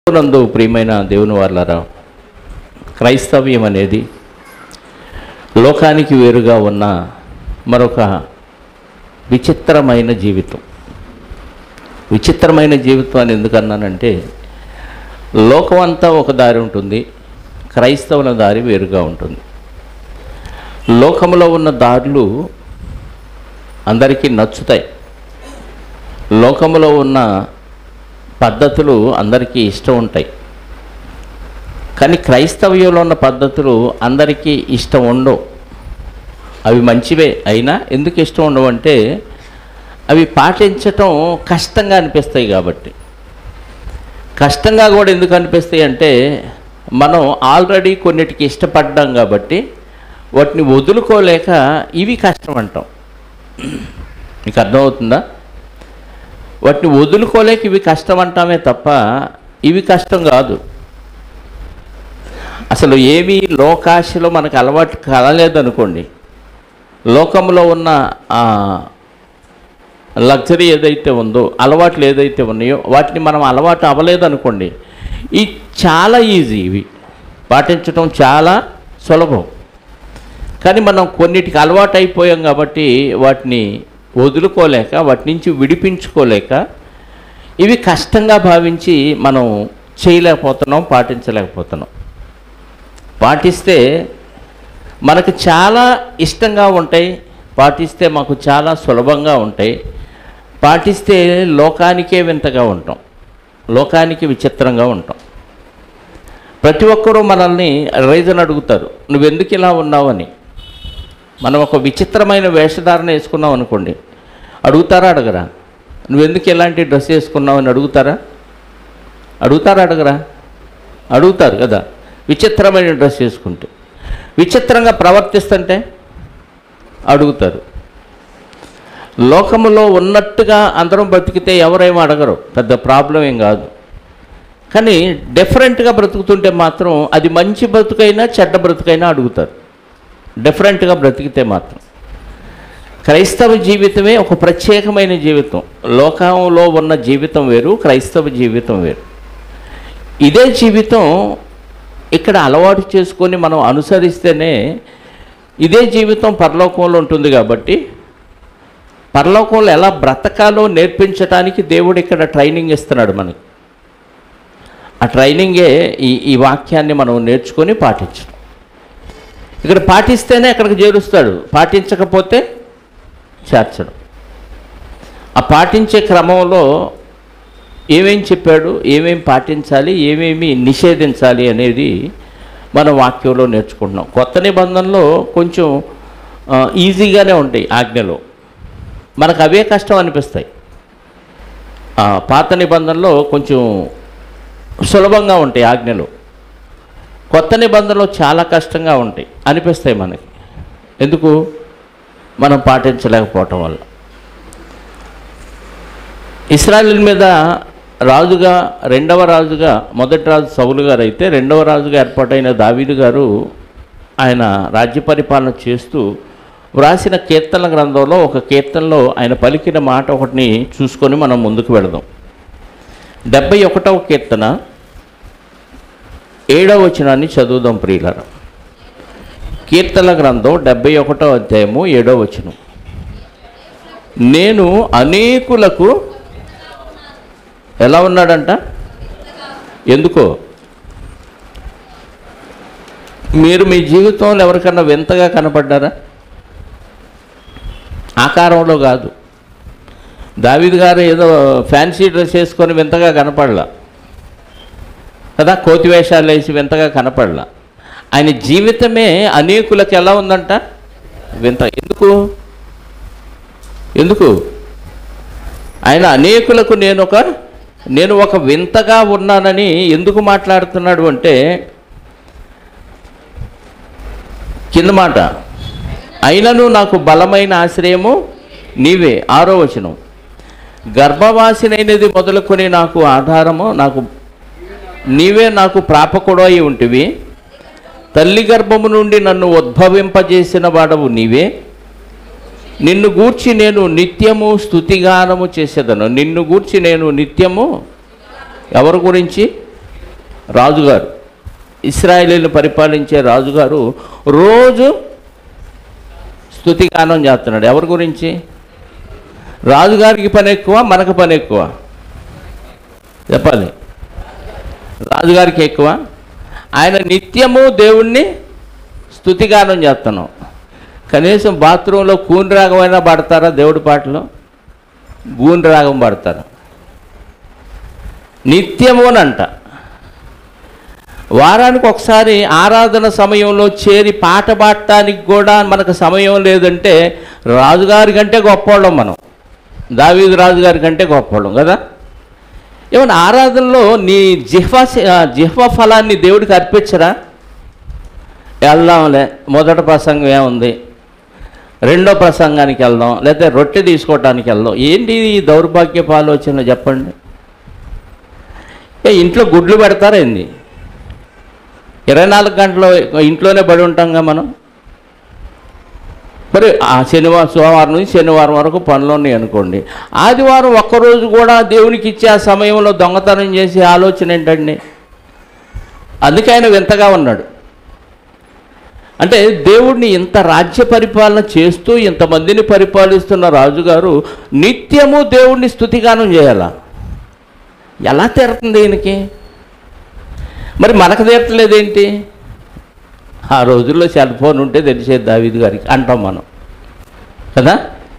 నందు ప్రియమైన దేవుని వాళ్ళరా క్రైస్తవ్యం అనేది లోకానికి వేరుగా ఉన్న మరొక విచిత్రమైన జీవితం విచిత్రమైన జీవితం అని ఎందుకన్నానంటే లోకం అంతా ఒక దారి ఉంటుంది క్రైస్తవుల దారి వేరుగా ఉంటుంది లోకంలో ఉన్న దారులు అందరికీ నచ్చుతాయి లోకంలో ఉన్న పద్ధతులు అందరికీ ఇష్టం ఉంటాయి కానీ క్రైస్తవ్యంలో ఉన్న పద్ధతులు అందరికీ ఇష్టం ఉండవు అవి మంచివే అయినా ఎందుకు ఇష్టం ఉండవు అంటే అవి పాటించటం కష్టంగా అనిపిస్తాయి కాబట్టి కష్టంగా కూడా ఎందుకు అనిపిస్తాయి అంటే మనం ఆల్రెడీ కొన్నిటికి ఇష్టపడ్డాం కాబట్టి వాటిని వదులుకోలేక ఇవి కష్టం అంటాం మీకు అర్థమవుతుందా వాటిని వదులుకోలేక ఇవి కష్టం అంటామే తప్ప ఇవి కష్టం కాదు అసలు ఏవి లోకాశలో మనకు అలవాటు కలలేదనుకోండి లోకంలో ఉన్న ఆ లగ్జరీ ఏదైతే ఉందో అలవాట్లు ఏదైతే ఉన్నాయో వాటిని మనం అలవాటు అవ్వలేదనుకోండి ఇది చాలా ఈజీ ఇవి పాటించడం చాలా సులభం కానీ మనం కొన్నిటికి అలవాటు అయిపోయాం కాబట్టి వాటిని వదులుకోలేక వాటి నుంచి విడిపించుకోలేక ఇవి కష్టంగా భావించి మనం చేయలేకపోతున్నాం పాటించలేకపోతున్నాం పాటిస్తే మనకు చాలా ఇష్టంగా ఉంటాయి పాటిస్తే మాకు చాలా సులభంగా ఉంటాయి పాటిస్తే లోకానికే వింతగా ఉంటాం లోకానికి విచిత్రంగా ఉంటాం ప్రతి ఒక్కరూ మనల్ని రీజన్ అడుగుతారు నువ్వెందుకు ఇలా ఉన్నావని మనం ఒక విచిత్రమైన వేషధారణ వేసుకున్నాం అనుకోండి అడుగుతారా అడగరా నువ్వెందుకు ఇలాంటి డ్రెస్ వేసుకున్నావు అని అడుగుతారా అడుగుతారా అడగరా అడుగుతారు కదా విచిత్రమైన డ్రెస్ వేసుకుంటే విచిత్రంగా ప్రవర్తిస్తుంటే అడుగుతారు లోకములో ఉన్నట్టుగా అందరం బ్రతికితే ఎవరేమో అడగరు పెద్ద ప్రాబ్లం ఏం కాదు కానీ డిఫరెంట్గా బ్రతుకుతుంటే మాత్రం అది మంచి బ్రతుకైనా చెడ్డ బ్రతుకైనా అడుగుతారు డిఫరెంట్గా బ్రతికితే మాత్రం క్రైస్తవ జీవితమే ఒక ప్రత్యేకమైన జీవితం లోకంలో ఉన్న జీవితం వేరు క్రైస్తవ జీవితం వేరు ఇదే జీవితం ఇక్కడ అలవాటు చేసుకొని మనం అనుసరిస్తేనే ఇదే జీవితం పరలోకంలో ఉంటుంది కాబట్టి పరలోకంలో ఎలా బ్రతకాలో నేర్పించడానికి దేవుడు ఇక్కడ ట్రైనింగ్ ఇస్తున్నాడు మనకి ఆ ట్రైనింగే ఈ ఈ వాక్యాన్ని మనం నేర్చుకొని పాటించడం ఇక్కడ పాటిస్తేనే అక్కడికి చేరుస్తాడు పాటించకపోతే చేర్చడం ఆ పాటించే క్రమంలో ఏమేం చెప్పాడు ఏమేం పాటించాలి ఏమేమి నిషేధించాలి అనేది మన వాక్యంలో నేర్చుకుంటున్నాం కొత్త నిబంధనలో కొంచెం ఆ, ఈజీగానే ఉంటాయి ఆజ్ఞలు మనకు అవే కష్టం అనిపిస్తాయి ఆ, పాత నిబంధనలో కొంచెం సులభంగా ఉంటాయి ఆజ్ఞలు కొత్త నిబంధనలు చాలా కష్టంగా ఉంటాయి అనిపిస్తాయి మనకి ఎందుకు మనం పాటించలేకపోవటం వల్ల ఇస్రాయల్ మీద రాజుగా రెండవ రాజుగా మొదటి రాజు సౌలు గారు అయితే రెండవ రాజుగా ఏర్పాటైన దావీదు గారు ఆయన రాజ్య పరిపాలన చేస్తూ వ్రాసిన కీర్తన గ్రంథంలో ఒక కీర్తనలో ఆయన పలికిన మాట ఒకటిని చూసుకొని మనం ముందుకు వెళదాం డెబ్బై ఒకటవ కీర్తన ఏడవ వచనాన్ని చదువుదాం ప్రియులరా కీర్తన గ్రంథం డెబ్బై ఒకటో అధ్యాయము ఏడో వచనం నేను అనేకులకు ఎలా ఉన్నాడంట ఎందుకో మీరు మీ జీవితంలో ఎవరికన్నా వింతగా కనపడ్డారా ఆకారంలో కాదు దావిద్ గారు ఏదో ఫ్యాన్సీ డ్రెస్ వేసుకొని వింతగా కనపడలా కదా కోతి వేషాలు వేసి వింతగా కనపడలా ఆయన జీవితమే అనేకులకు ఎలా ఉందంట వింత ఎందుకు ఎందుకు ఆయన అనేకులకు నేను ఒక నేను ఒక వింతగా ఉన్నానని ఎందుకు మాట్లాడుతున్నాడు అంటే కింద మాట అయినను నాకు బలమైన ఆశ్రయము నీవే ఆరో వచనం గర్భవాసినైనది మొదలుకొని నాకు ఆధారము నాకు నీవే నాకు ప్రాపకుడు అయి ఉంటివి తల్లి గర్భము నుండి నన్ను ఉద్భవింపజేసిన వాడవు నీవే నిన్ను గూర్చి నేను నిత్యము స్థుతిగానము చేసేదను నిన్ను గూర్చి నేను నిత్యము ఎవరి గురించి రాజుగారు ఇస్రాయేలీని పరిపాలించే రాజుగారు రోజు స్థుతిగానం చేస్తున్నాడు ఎవరి గురించి రాజుగారికి పని ఎక్కువ మనకు పని ఎక్కువ చెప్పాలి రాజుగారికి ఎక్కువ ఆయన నిత్యము దేవుణ్ణి స్థుతిగానం చేస్తున్నాం కనీసం బాత్రూంలో కూని రాగమైనా పడతారా దేవుడి పాటలో గూని రాగం పడతారు నిత్యమునంట వారానికి ఒకసారి ఆరాధన సమయంలో చేరి పాట పాడటానికి కూడా మనకు సమయం లేదంటే రాజుగారి కంటే గొప్పవాళ్ళం మనం దావీదు రాజుగారి కంటే గొప్పవాళ్ళం కదా ఏమన్నా ఆరాధనలో నీ జిహ్వా జిహ్వ ఫలాన్ని దేవుడికి అర్పించరా వెళ్దాంలే మొదటి ప్రసంగం ఏముంది రెండో ప్రసంగానికి వెళ్దాం లేకపోతే రొట్టె తీసుకోవటానికి వెళ్దాం ఏంటి ఈ దౌర్భాగ్యపు ఆలోచన చెప్పండి ఏ ఇంట్లో గుడ్లు పెడతారా ఏంది ఇరవై నాలుగు గంటలు ఇంట్లోనే పడి ఉంటాంగా మనం మరి ఆ శనివారం సోమవారం నుంచి శనివారం వరకు పనులు ఉన్నాయి అనుకోండి ఆదివారం ఒక్కరోజు కూడా దేవునికి ఇచ్చే ఆ సమయంలో దొంగతనం చేసే ఆలోచన ఏంటండి అందుకే ఆయన వింతగా ఉన్నాడు అంటే దేవుడిని ఇంత రాజ్య పరిపాలన చేస్తూ ఇంతమందిని పరిపాలిస్తున్న రాజుగారు నిత్యము దేవుడిని స్థుతిగానం చేయాలా ఎలా తీరుతుంది ఈయనకి మరి మనకు తీరట్లేదేంటి ఆ రోజుల్లో సెల్ ఫోన్ ఉంటే తెలిసేది దావీదు గారికి అంటాం మనం కదా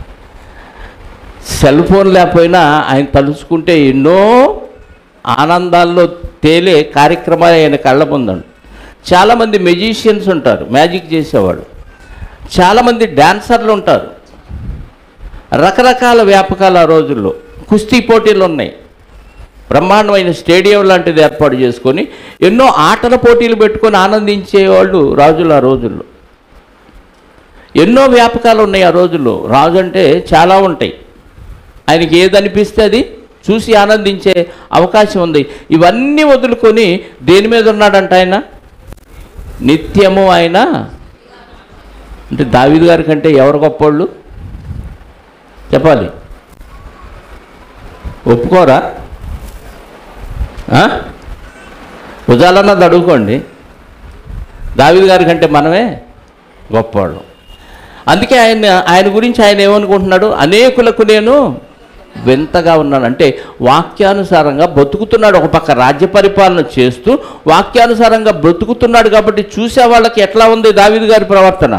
సెల్ ఫోన్ లేకపోయినా ఆయన తలుచుకుంటే ఎన్నో ఆనందాల్లో తేలే కార్యక్రమాలు ఆయన కళ్ళ ముందండి చాలామంది మెజిషియన్స్ ఉంటారు మ్యాజిక్ చేసేవాడు చాలామంది డాన్సర్లు ఉంటారు రకరకాల వ్యాపకాలు ఆ రోజుల్లో కుస్తీ పోటీలు ఉన్నాయి బ్రహ్మాండమైన స్టేడియం లాంటిది ఏర్పాటు చేసుకొని ఎన్నో ఆటల పోటీలు పెట్టుకొని ఆనందించేవాళ్ళు రాజులు ఆ రోజుల్లో ఎన్నో వ్యాపకాలు ఉన్నాయి ఆ రోజుల్లో రాజు అంటే చాలా ఉంటాయి ఆయనకి ఏది అనిపిస్తే అది చూసి ఆనందించే అవకాశం ఉంది ఇవన్నీ వదులుకొని దేని మీద ఉన్నాడంట ఆయన నిత్యము ఆయన అంటే దావీదు గారి కంటే ఎవరు గొప్పోళ్ళు చెప్పాలి ఒప్పుకోరా ఆ? ఉజాలన్నది అడుగుకోండి దావీదు గారి కంటే మనమే గొప్పవాళ్ళం అందుకే ఆయన ఆయన గురించి ఆయన ఏమనుకుంటున్నాడు అనేకులకు నేను వింతగా ఉన్నాను అంటే వాక్యానుసారంగా బ్రతుకుతున్నాడు ఒక పక్క రాజ్య పరిపాలన చేస్తూ వాక్యానుసారంగా బ్రతుకుతున్నాడు కాబట్టి చూసే వాళ్ళకి ఎట్లా ఉంది దావీదు గారి ప్రవర్తన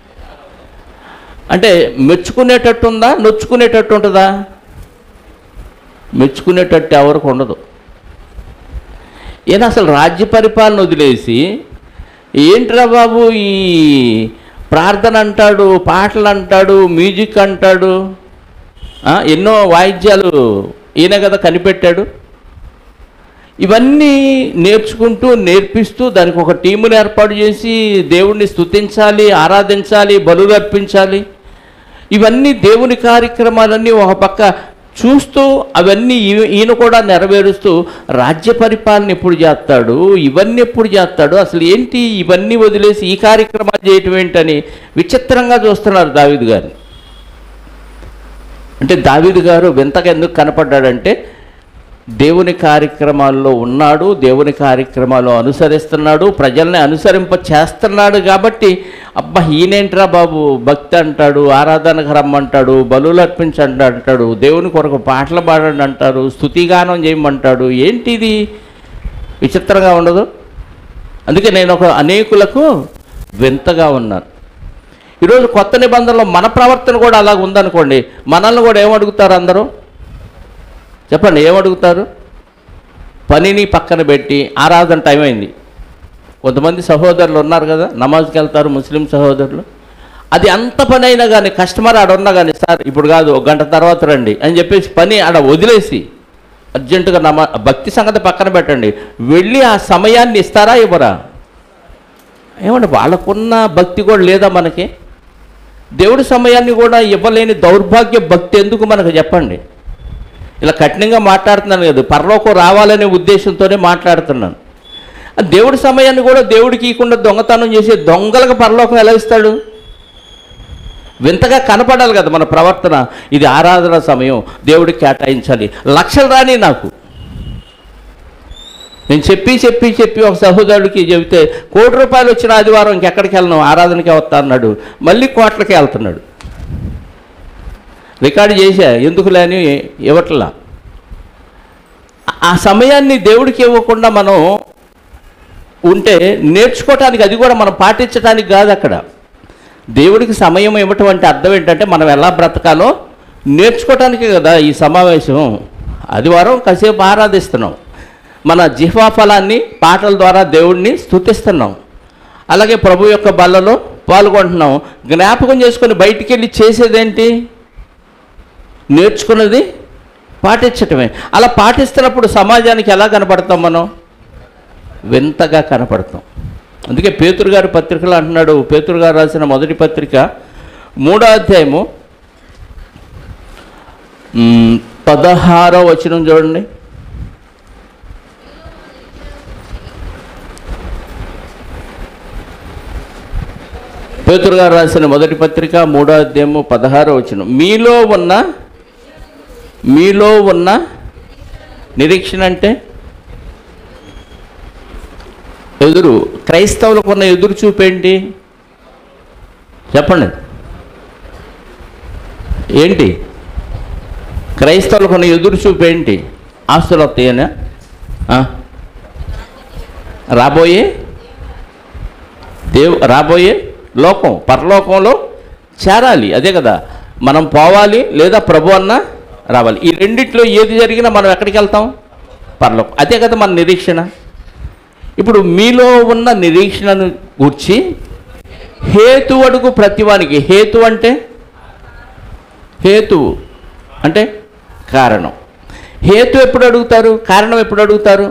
అంటే మెచ్చుకునేటట్టు ఉందా నొచ్చుకునేటట్టు ఉంటుందా మెచ్చుకునేటట్టు ఎవరికి ఉండదు ఈయన అసలు రాజ్య పరిపాలన వదిలేసి ఏంట్రా బాబు ఈ ప్రార్థన అంటాడు పాటలు అంటాడు మ్యూజిక్ అంటాడు ఆ, ఎన్నో వాయిద్యాలు ఈయన కదా కనిపెట్టాడు ఇవన్నీ నేర్చుకుంటూ నేర్పిస్తూ దానికి ఒక టీముని ఏర్పాటు చేసి దేవుణ్ణి స్తుతించాలి ఆరాధించాలి బలులు అర్పించాలి ఇవన్నీ దేవుని కార్యక్రమాలన్నీ ఒక పక్క చూస్తూ అవన్నీ ఈ- ఈయన కూడా నెరవేరుస్తూ రాజ్య పరిపాలన ఎప్పుడు చేస్తాడు ఇవన్నీ ఎప్పుడు చేస్తాడు అసలు ఏంటి ఇవన్నీ వదిలేసి ఈ కార్యక్రమాలు చేయటం ఏంటని విచిత్రంగా చూస్తున్నారు దావీదు గారిని అంటే దావీదు గారు వింతగా ఎందుకు కనపడ్డాడంటే దేవుని కార్యక్రమాల్లో ఉన్నాడు దేవుని కార్యక్రమాలు అనుసరిస్తున్నాడు ప్రజల్ని అనుసరింప చేస్తున్నాడు కాబట్టి అబ్బా ఈయనేంట్రా బాబు భక్తి అంటాడు ఆరాధనకు రమ్మంటాడు బలులు అర్పించండి అంటాడు దేవుని కొరకు పాటలు పాడండి అంటారు స్థుతిగానం చేయమంటాడు ఏంటిది విచిత్రంగా ఉండదు అందుకే నేను ఒక అనేకులకు వింతగా ఉన్నాను ఈరోజు కొత్త నిబంధనలో మన ప్రవర్తన కూడా అలాగ ఉందనుకోండి మనల్ని కూడా ఏమడుగుతారు అందరూ చెప్పండి ఏమడుగుతారు పనిని పక్కన పెట్టి ఆరాధన టైం అయింది కొంతమంది సహోదరులు ఉన్నారు కదా నమాజ్కి వెళ్తారు ముస్లిం సహోదరులు అది అంత పని అయినా కానీ కస్టమర్ ఆడ ఉన్నా కానీ సార్ ఇప్పుడు కాదు ఒక గంట తర్వాత రండి అని చెప్పేసి పని ఆడ వదిలేసి అర్జెంటుగా నమా భక్తి సంగతి పక్కన పెట్టండి వెళ్ళి ఆ సమయాన్ని ఇస్తారా ఇవ్వరా ఏమంటే వాళ్ళకున్న భక్తి కూడా లేదా మనకి దేవుడి సమయాన్ని కూడా ఇవ్వలేని దౌర్భాగ్య భక్తి ఎందుకు మనకు చెప్పండి ఇలా కఠినంగా మాట్లాడుతున్నాను కదా పరలోకం రావాలనే ఉద్దేశంతోనే మాట్లాడుతున్నాను ఆ దేవుడి సమయాన్ని కూడా దేవుడికి ఇవ్వకుండా దొంగతనం చేసే దొంగలకు పరలోకం ఎలా ఇస్తాడు వింతగా కనపడాలి కదా మన ప్రవర్తన ఇది ఆరాధన సమయం దేవుడికి కేటాయించాలి లక్షలు రాని నాకు నేను చెప్పి చెప్పి చెప్పి ఒక సహోదరుడికి చెబితే కోటి రూపాయలు వచ్చిన ఆదివారం ఇంకెక్కడికి వెళ్ళను ఆరాధనకే వస్తా అన్నాడు మళ్ళీ కోట్లకే వెళ్తున్నాడు రికార్డు చేశా ఎందుకు లేని ఇవ్వట్లా ఆ సమయాన్ని దేవుడికి ఇవ్వకుండా మనం ఉంటే నేర్చుకోవటానికి అది కూడా మనం పాటించడానికి కాదు అక్కడ దేవుడికి సమయం ఇవ్వటం అంటే అర్థం ఏంటంటే మనం ఎలా బ్రతకాలో నేర్చుకోవటానికే కదా ఈ సమావేశం ఆదివారం కాసేపు ఆరాధిస్తున్నాం మన జిహ్వా ఫలాన్ని పాటల ద్వారా దేవుడిని స్తుతిస్తున్నాం అలాగే ప్రభు యొక్క బల్లలో పాల్గొంటున్నాం జ్ఞాపకం చేసుకొని బయటికి వెళ్ళి చేసేదేంటి నేర్చుకున్నది పాటించటమే అలా పాటిస్తున్నప్పుడు సమాజానికి ఎలా కనపడతాం మనం వింతగా కనపడతాం అందుకే పేతురు గారి పత్రికలు అంటున్నాడు పేతురు గారు రాసిన మొదటి పత్రిక మూడో అధ్యాయము మ్, పదహారో వచనం చూడండి పేతురు గారు రాసిన మొదటి పత్రిక మూడో అధ్యాయము పదహారో వచనం మీలో ఉన్న మీలో ఉన్న నిరీక్షణ అంటే ఎదురు క్రైస్తవులకు ఉన్న ఎదురు చూపేంటి చెప్పండి ఏంటి క్రైస్తవులకు ఉన్న ఎదురు చూపేంటి ఆస్తులు వస్తాయనా ఆ? రాబోయే దేవు రాబోయే లోకం పరలోకంలో చేరాలి అదే కదా మనం పోవాలి లేదా ప్రభు అన్న రావాలి ఈ రెండిట్లో ఏది జరిగినా మనం ఎక్కడికి వెళ్తాం పరలోకం అదే కదా మన నిరీక్షణ ఇప్పుడు మీలో ఉన్న నిరీక్షణను గూర్చి హేతు అడుగు ప్రతివానికి హేతు అంటే హేతువు అంటే కారణం హేతు ఎప్పుడు అడుగుతారు కారణం ఎప్పుడు అడుగుతారు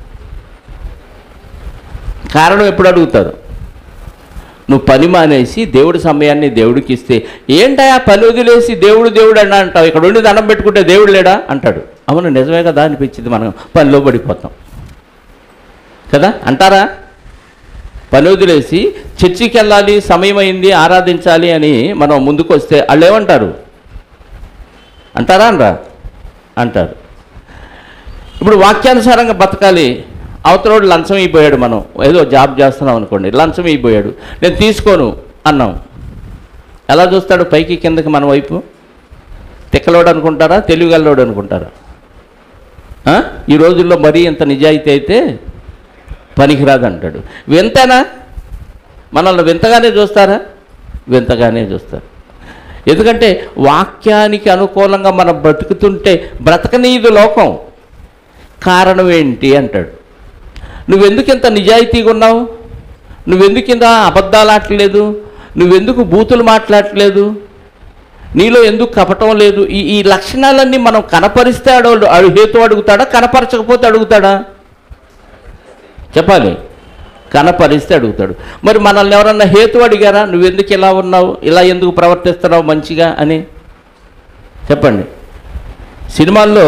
కారణం ఎప్పుడు అడుగుతారు నువ్వు పని మానేసి దేవుడి సమయాన్ని దేవుడికి ఇస్తే ఏంటయా పని వదిలేసి దేవుడు దేవుడు అన్నా అంటావు ఇక్కడ ఉండి దండం పెట్టుకుంటే దేవుడు లేడా అంటాడు అవును నిజమే కదా అనిపించింది మనం పనిలో పడిపోతాం కదా అంటారా పని వదిలేసి చర్చికి వెళ్ళాలి సమయం అయింది ఆరాధించాలి అని మనం ముందుకు వస్తే వాళ్ళు ఏమంటారు అంటారా అనరా అంటారు ఇప్పుడు వాక్యానుసారంగా బతకాలి అవతలోడు లంచం అయిపోయాడు మనం ఏదో జాబ్ చేస్తున్నాం అనుకోండి లంచం అయిపోయాడు నేను తీసుకోను అన్నాం ఎలా చూస్తాడు పైకి కిందకి మన వైపు తిక్కలోడు అనుకుంటారా తెలివిగల్లోడు అనుకుంటారా ఆ? ఈ రోజుల్లో మరీ ఇంత నిజాయితీ అయితే పనికిరాదు అంటాడు వింతనా మనల్ని వింతగానే చూస్తారా వింతగానే చూస్తారు ఎందుకంటే వాక్యానికి అనుకూలంగా మనం బ్రతుకుతుంటే బ్రతకనీదు లోకం కారణం ఏంటి అంటాడు నువ్వెందుకు ఇంత నిజాయితీగా ఉన్నావు నువ్వెందుకు ఇంత అబద్ధాలు ఆడట్లేదు నువ్వెందుకు బూతులు మాట్లాడట్లేదు నీలో ఎందుకు కపటం లేదు ఈ ఈ లక్షణాలన్నీ మనం కనపరిస్తే అడవుడు అడు హేతు అడుగుతాడా కనపరచకపోతే అడుగుతాడా చెప్పాలి కనపరిస్తే అడుగుతాడు మరి మనల్ని ఎవరన్నా హేతు అడిగారా నువ్వెందుకు ఇలా ఉన్నావు ఇలా ఎందుకు ప్రవర్తిస్తున్నావు మంచిగా అని చెప్పండి సినిమాల్లో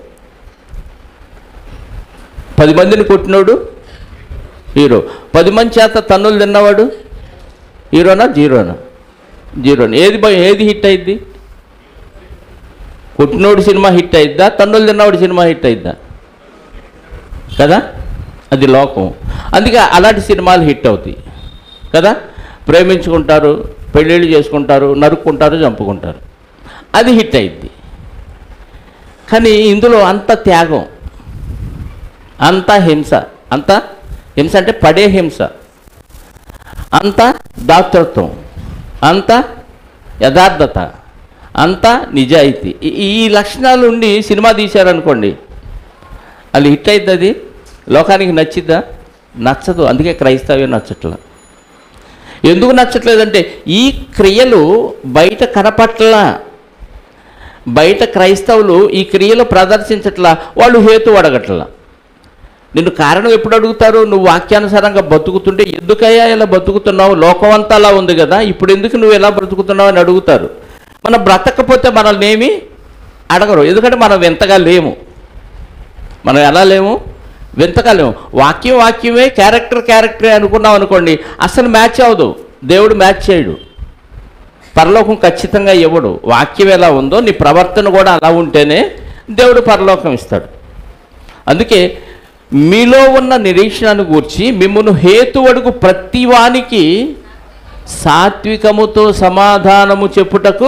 పది మందిని కొట్టినోడు హీరో పది మంది చేత తన్నులు తిన్నవాడు హీరోనా జీరోనా జీరోనా ఏది బ- ఏది హిట్ అయింది కొట్టినోడు సినిమా హిట్ అయిద్దా తన్నులు తిన్నవాడు సినిమా హిట్ అయిద్దా కదా అది లోకం అందుకే అలాంటి సినిమాలు హిట్ అవుతాయి కదా ప్రేమించుకుంటారు పెళ్ళిళ్ళు చేసుకుంటారు నరుక్కుంటారు చంపుకుంటారు అది హిట్ అయింది కానీ ఇందులో అంత త్యాగం అంత హింస అంత హింస అంటే పడే హింస అంత దాతృత్వం అంత యథార్థత అంత నిజాయితీ ఈ- ఈ లక్షణాలు ఉండి సినిమా తీశారనుకోండి అది హిట్ అవుతుంది అది లోకానికి నచ్చిద్దా నచ్చదు అందుకే క్రైస్తవ్యం నచ్చట్ల ఎందుకు నచ్చట్లేదంటే ఈ క్రియలు బయట కనపట్లా బయట క్రైస్తవులు ఈ క్రియలు ప్రదర్శించట్లా వాళ్ళు హేతు అడగట్లా నిన్ను కారణం ఎప్పుడు అడుగుతారు నువ్వు వాక్యానుసారంగా బతుకుతుంటే ఎందుకయ్యా ఇలా బతుకుతున్నావు లోకం అంతా అలా ఉంది కదా ఇప్పుడు ఎందుకు నువ్వు ఎలా బ్రతుకుతున్నావు అని అడుగుతారు మనం బ్రతకపోతే మనల్ని ఏమి అడగరు ఎందుకంటే మనం వింతగా లేము మనం ఎలా లేము వింతగా లేము వాక్యం వాక్యమే క్యారెక్టర్ క్యారెక్టరే అనుకున్నాం అనుకోండి అసలు మ్యాచ్ అవ్వదు దేవుడు మ్యాచ్ చేయడు పరలోకం ఖచ్చితంగా ఇవ్వడు వాక్యం ఎలా ఉందో నీ ప్రవర్తన కూడా అలా ఉంటేనే దేవుడు పరలోకం ఇస్తాడు అందుకే మీలో ఉన్న నిరీక్షణను గూర్చి మిమ్మల్ని హేతువడుగు ప్రతి వానికి సాత్వికముతో సమాధానము చెప్పుటకు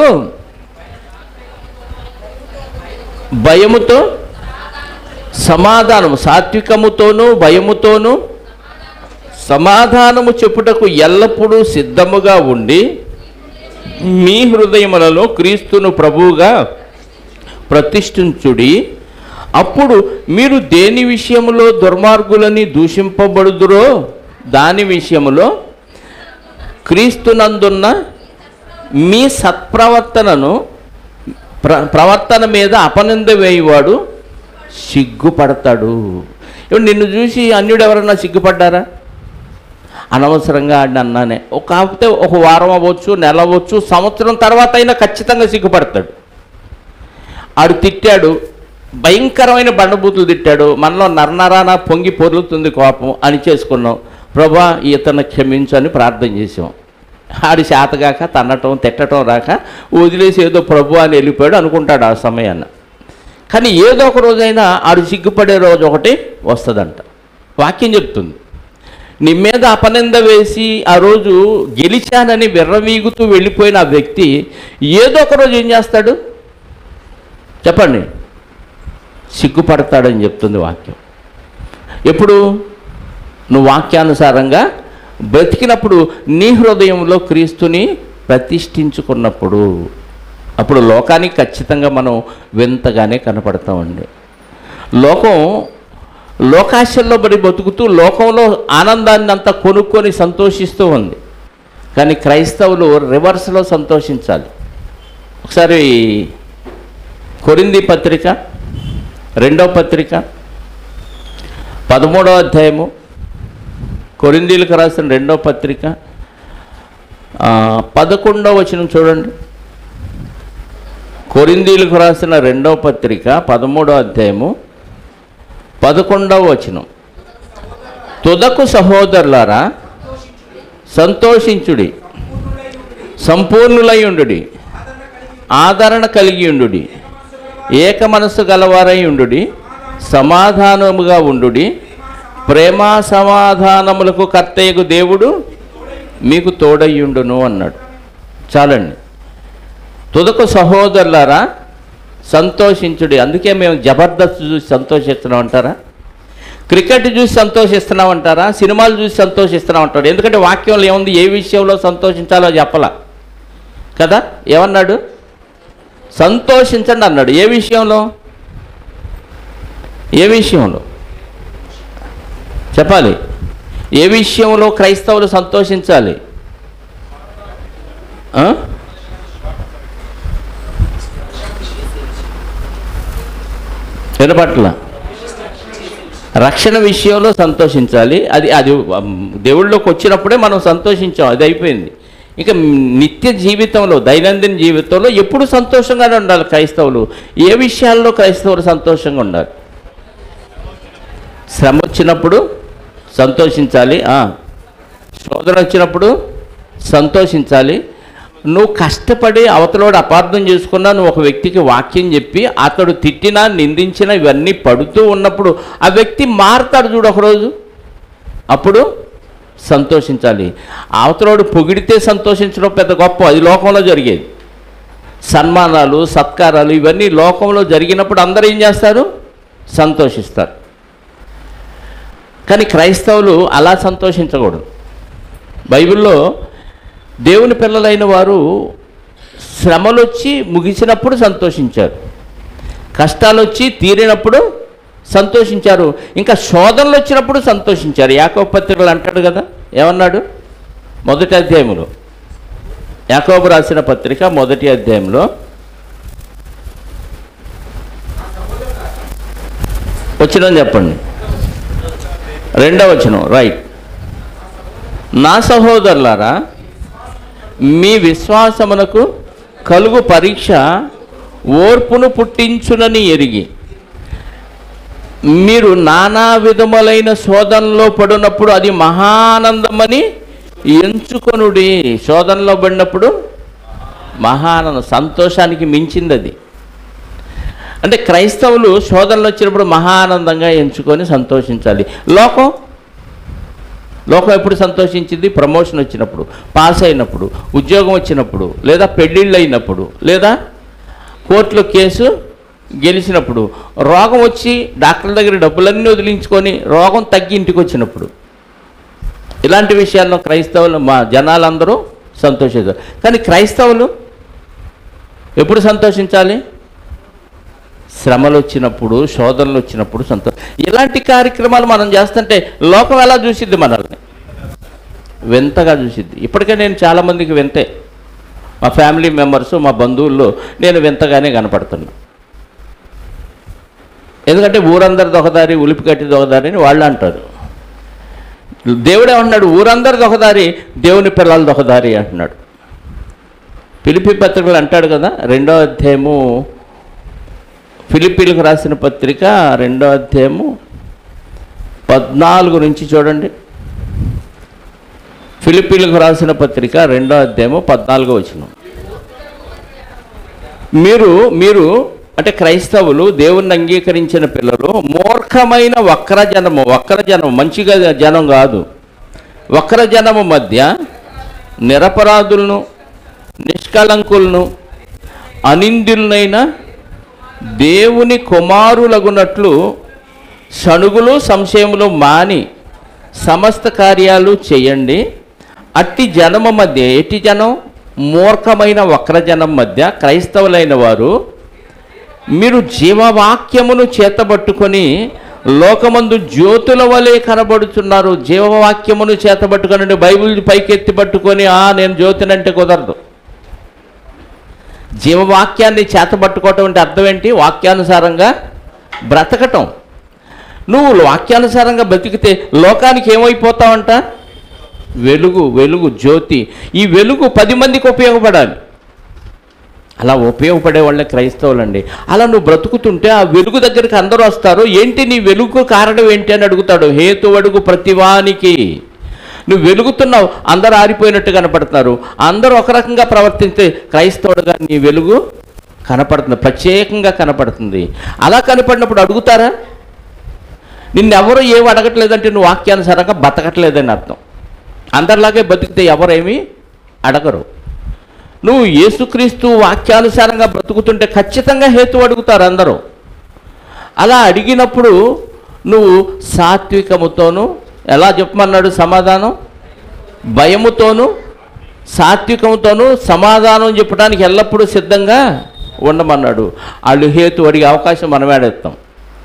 భయముతో సమాధానము సాత్వికముతోనూ భయముతోనూ సమాధానము చెప్పుటకు ఎల్లప్పుడూ సిద్ధముగా ఉండి మీ హృదయములలో క్రీస్తును ప్రభువుగా ప్రతిష్ఠించుడి అప్పుడు మీరు దేని విషయములో దుర్మార్గులని దూషింపబడుదురో దాని విషయములో క్రీస్తునందున్న మీ సత్ప్రవర్తనను ప్ర ప్రవర్తన మీద అపనింద వేయువాడు సిగ్గుపడతాడు ఇప్పుడు నిన్ను చూసి అన్యుడు ఎవరన్నా సిగ్గుపడ్డారా అనవసరంగా ఆడిని అన్నానే ఒక కాకపోతే ఒక వారం అవ్వచ్చు నెల అవ్వచ్చు సంవత్సరం తర్వాత అయినా ఖచ్చితంగా సిగ్గుపడతాడు ఆడు తిట్టాడు భయంకరమైన బండబూతులు తిట్టాడు మనలో నరనరాన పొంగి పొర్లుతుంది కోపం అని చేసుకున్నాం ప్రభా ఇతను క్షమించని ప్రార్థన చేసాం ఆడి శాతగాక తన్నటం తిట్టడం రాక వదిలేసి ఏదో ప్రభు అని వెళ్ళిపోయాడు అనుకుంటాడు ఆ సమయాన్ని కానీ ఏదో ఒక రోజైనా ఆడు సిగ్గుపడే రోజు ఒకటి వస్తుందంట వాక్యం చెప్తుంది నీ మీద అపనింద వేసి ఆ రోజు గెలిచానని విర్రవీగుతూ వెళ్ళిపోయిన ఆ వ్యక్తి ఏదో ఒక రోజు ఏం చేస్తాడు చెప్పండి సిగ్గుపడతాడని చెప్తుంది వాక్యం ఎప్పుడు నువ్వు వాక్యానుసారంగా బ్రతికినప్పుడు నీ హృదయంలో క్రీస్తుని ప్రతిష్ఠించుకున్నప్పుడు అప్పుడు లోకానికి ఖచ్చితంగా మనం వింతగానే కనపడతామండి లోకం లోకాశల్లో పడి బతుకుతూ లోకంలో ఆనందాన్ని అంతా కొనుక్కొని సంతోషిస్తూ ఉంది కానీ క్రైస్తవులు రివర్స్లో సంతోషించాలి ఒకసారి కొరింది పత్రిక రెండో పత్రిక పదమూడవ అధ్యాయము కొరిందీలకు రాసిన రెండో పత్రిక ఆ, పదకొండవ వచనం చూడండి కొరిందీలకు రాసిన రెండో పత్రిక పదమూడో అధ్యాయము పదకొండవ వచనం తుదకు సహోదరులారా సంతోషించుడి సంపూర్ణులై ఉండుడి ఆదరణ కలిగి ఉండుడి ఏక మనస్సు గలవారై ఉండుడి సమాధానముగా ఉండుడి ప్రేమ సమాధానములకు కర్తయ్యకు దేవుడు మీకు తోడయ్యుండును అన్నాడు చాలండి తుదకు సహోదరులారా సంతోషించుడి అందుకే మేము జబర్దస్త్ చూసి సంతోషిస్తున్నాం అంటారా క్రికెట్ చూసి సంతోషిస్తున్నాం అంటారా సినిమాలు చూసి సంతోషిస్తున్నాం అంటారు ఎందుకంటే వాక్యంలో ఏముంది ఏ విషయంలో సంతోషించాలో చెప్పలా కదా ఏమన్నాడు సంతోషించండి అన్నాడు ఏ విషయంలో ఏ విషయంలో చెప్పాలి ఏ విషయంలో క్రైస్తవులు సంతోషించాలి ఆ? వినపట్ల రక్షణ విషయంలో సంతోషించాలి అది అది ఉమ్, దేవుళ్ళలోకి వచ్చినప్పుడే మనం సంతోషించాం అది అయిపోయింది ఇక నిత్య జీవితంలో దైనందిన జీవితంలో ఎప్పుడు సంతోషంగానే ఉండాలి క్రైస్తవులు ఏ విషయాల్లో క్రైస్తవులు సంతోషంగా ఉండాలి శ్రమ వచ్చినప్పుడు సంతోషించాలి ఆ. శోధన వచ్చినప్పుడు సంతోషించాలి నువ్వు కష్టపడి అవతలోడు అపార్థం చేసుకున్నా నువ్వు ఒక వ్యక్తికి వాక్యం చెప్పి అతడు తిట్టినా నిందించినా ఇవన్నీ పడుతూ ఉన్నప్పుడు ఆ వ్యక్తి మారుతాడు చూడు ఒకరోజు అప్పుడు సంతోషించాలి అవతలోడు పొగిడితే సంతోషించడం పెద్ద గొప్ప అది లోకంలో జరిగేది సన్మానాలు సత్కారాలు ఇవన్నీ లోకంలో జరిగినప్పుడు అందరూ ఏం చేస్తారు సంతోషిస్తారు కానీ క్రైస్తవులు అలా సంతోషించకూడదు బైబిల్లో దేవుని పిల్లలైన వారు శ్రమలు వచ్చి ముగిసినప్పుడు సంతోషించారు కష్టాలు వచ్చి తీరినప్పుడు సంతోషించారు ఇంకా శోధనలు వచ్చినప్పుడు సంతోషించారు యాకోబ పత్రికలు అంటాడు కదా ఏమన్నాడు మొదటి అధ్యాయంలో యాకోబు రాసిన పత్రిక మొదటి అధ్యాయంలో వచ్చిన చెప్పండి రెండవ వచనం రైట్ నా సహోదరులారా మీ విశ్వాసమునకు కలుగు పరీక్ష ఓర్పును పుట్టించునని ఎరిగి మీరు నానా విధములైన శోధనలో పడినప్పుడు అది మహానందమని ఎంచుకొనుడి శోధనలో పడినప్పుడు మహానందం సంతోషానికి మించింది అది అంటే క్రైస్తవులు శోధనలు వచ్చినప్పుడు మహా ఆనందంగా ఎంచుకొని సంతోషించాలి లోకం లోకం ఎప్పుడు సంతోషించింది ప్రమోషన్ వచ్చినప్పుడు పాస్ అయినప్పుడు ఉద్యోగం వచ్చినప్పుడు లేదా పెళ్ళిళ్ళు అయినప్పుడు లేదా కోర్టులో కేసు గెలిచినప్పుడు రోగం వచ్చి డాక్టర్ దగ్గర డబ్బులన్నీ వదిలించుకొని రోగం తగ్గి ఇంటికి వచ్చినప్పుడు ఇలాంటి విషయాల్లో క్రైస్తవులు మా జనాలందరూ సంతోషిస్తారు కానీ క్రైస్తవులు ఎప్పుడు సంతోషించాలి శ్రమలు వచ్చినప్పుడు శోధనలు వచ్చినప్పుడు సంతోషం ఇలాంటి కార్యక్రమాలు మనం చేస్తుంటే లోకం ఎలా చూసిద్ది మనల్ని వింతగా చూసిద్ది ఇప్పటికే నేను చాలామందికి వింతే మా ఫ్యామిలీ మెంబర్స్ మా బంధువుల్లో నేను వింతగానే కనపడుతున్నా ఎందుకంటే ఊరందరిది ఒకదారి ఉలిపి కట్టిది ఒకదారి అని వాళ్ళు అంటారు దేవుడే అంటున్నాడు ఊరందరిది ఒకదారి దేవుని పిల్లలది ఒకదారి అంటున్నాడు పిలిపి పత్రికలు అంటాడు కదా రెండో అధ్యాయము ఫిలిపీలకు రాసిన పత్రిక రెండో అధ్యాయము పద్నాలుగు నుంచి చూడండి ఫిలిపీలకు రాసిన పత్రిక రెండో అధ్యాయము పద్నాలుగో వచ్చిన మీరు మీరు అంటే క్రైస్తవులు దేవుణ్ణి అంగీకరించిన పిల్లలు మూర్ఖమైన వక్ర జనము వక్ర జనము మంచిగా జనం కాదు వక్ర జనము మధ్య నిరపరాధులను నిష్కలంకులను అనిందులనైన దేవుని కుమారులగునట్లు సణుగులు సంశయములు మాని సమస్త కార్యాలు చేయండి అట్టి జనము మధ్య ఎట్టి జనం మూర్ఖమైన వక్రజనం మధ్య క్రైస్తవులైన వారు మీరు జీవవాక్యమును చేతబట్టుకొని లోకమందు జ్యోతుల వలె కనబడుతున్నారు జీవవాక్యమును చేతబట్టుకొని బైబిల్ పైకెత్తి పట్టుకొని ఆ నేను జ్యోతినంటే కుదరదు జీవవాక్యాన్ని చేతబట్టుకోవటం అంటే అర్థం ఏంటి వాక్యానుసారంగా బ్రతకటం నువ్వు వాక్యానుసారంగా బ్రతికితే లోకానికి ఏమైపోతావంట వెలుగు వెలుగు జ్యోతి ఈ వెలుగు పది మందికి ఉపయోగపడాలి అలా ఉపయోగపడే వాళ్ళే క్రైస్తవులండి అలా నువ్వు బ్రతుకుతుంటే ఆ వెలుగు దగ్గరికి అందరూ వస్తారు ఏంటి నీ వెలుగు కారణం ఏంటి అని అడుగుతాడు హేతు అడుగు ప్రతివానికి నువ్వు వెలుగుతున్నావు అందరూ ఆరిపోయినట్టు కనపడుతున్నారు అందరూ ఒక రకంగా ప్రవర్తిస్తే క్రైస్తవుడుగా నీ వెలుగు కనపడుతుంది ప్రత్యేకంగా కనపడుతుంది అలా కనపడినప్పుడు అడుగుతారా నిన్నెవరు ఏమి అడగట్లేదంటే నువ్వు వాక్యానుసారంగా బతకట్లేదని అర్థం అందరిలాగే బతికితే ఎవరేమీ అడగరు నువ్వు యేసుక్రీస్తు వాక్యానుసారంగా బ్రతుకుతుంటే ఖచ్చితంగా హేతు అడుగుతారు అందరూ అలా అడిగినప్పుడు నువ్వు సాత్వికముతోనూ ఎలా చెప్పమన్నాడు సమాధానం భయముతోనూ సాత్వికంతోనూ సమాధానం చెప్పడానికి ఎల్లప్పుడూ సిద్ధంగా ఉండమన్నాడు వాళ్ళు హేతు అడిగే అవకాశం మనం ఆడేస్తాం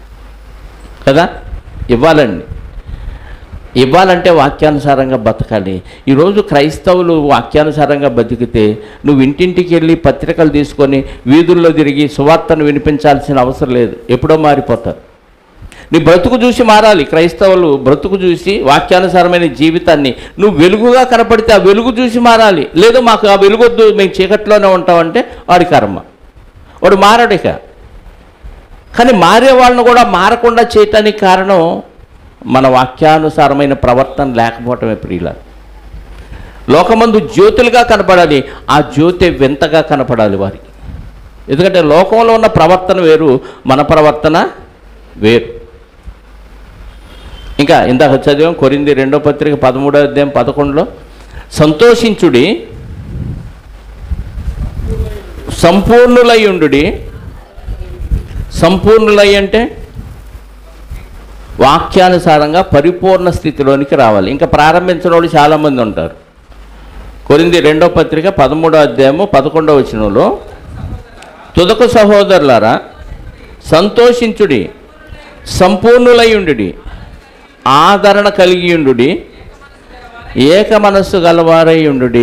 కదా ఇవ్వాలండి ఇవ్వాలంటే వాక్యానుసారంగా బతకాలి ఈరోజు క్రైస్తవులు వాక్యానుసారంగా బతికితే నువ్వు ఇంటింటికి వెళ్ళి పత్రికలు తీసుకొని వీధుల్లో తిరిగి సువార్తను వినిపించాల్సిన అవసరం లేదు ఎప్పుడో మారిపోతారు నీ బ్రతుకు చూసి మారాలి క్రైస్తవులు బ్రతుకు చూసి వాక్యానుసారమైన జీవితాన్ని నువ్వు వెలుగుగా కనపడితే ఆ వెలుగు చూసి మారాలి లేదు మాకు ఆ వెలుగొద్దు మేము చీకట్లోనే ఉంటామంటే వాడి కర్మ వాడు మారడిక కానీ మారే వాళ్ళను కూడా మారకుండా చేయటానికి కారణం మన వాక్యానుసారమైన ప్రవర్తన లేకపోవటమే ప్రియుల లోకమందు జ్యోతులుగా కనపడాలి ఆ జ్యోతి వింతగా కనపడాలి వారికి ఎందుకంటే లోకంలో ఉన్న ప్రవర్తన వేరు మన ప్రవర్తన వేరు ఇంకా ఇందాక చదివాం కొరింది రెండో పత్రిక పదమూడో అధ్యాయం పదకొండులో సంతోషించుడి సంపూర్ణులయ్యుండుడి సంపూర్ణులై అంటే వాక్యానుసారంగా పరిపూర్ణ స్థితిలోనికి రావాలి ఇంకా ప్రారంభించిన వాళ్ళు చాలామంది ఉంటారు కొరింది రెండో పత్రిక పదమూడో అధ్యాయము పదకొండవ వచనంలో తుదకు సహోదరులారా సంతోషించుడి సంపూర్ణులయ్యుండుడి ఆదరణ కలిగియుండుడి ఏక మనస్సు గలవారై ఉండుడి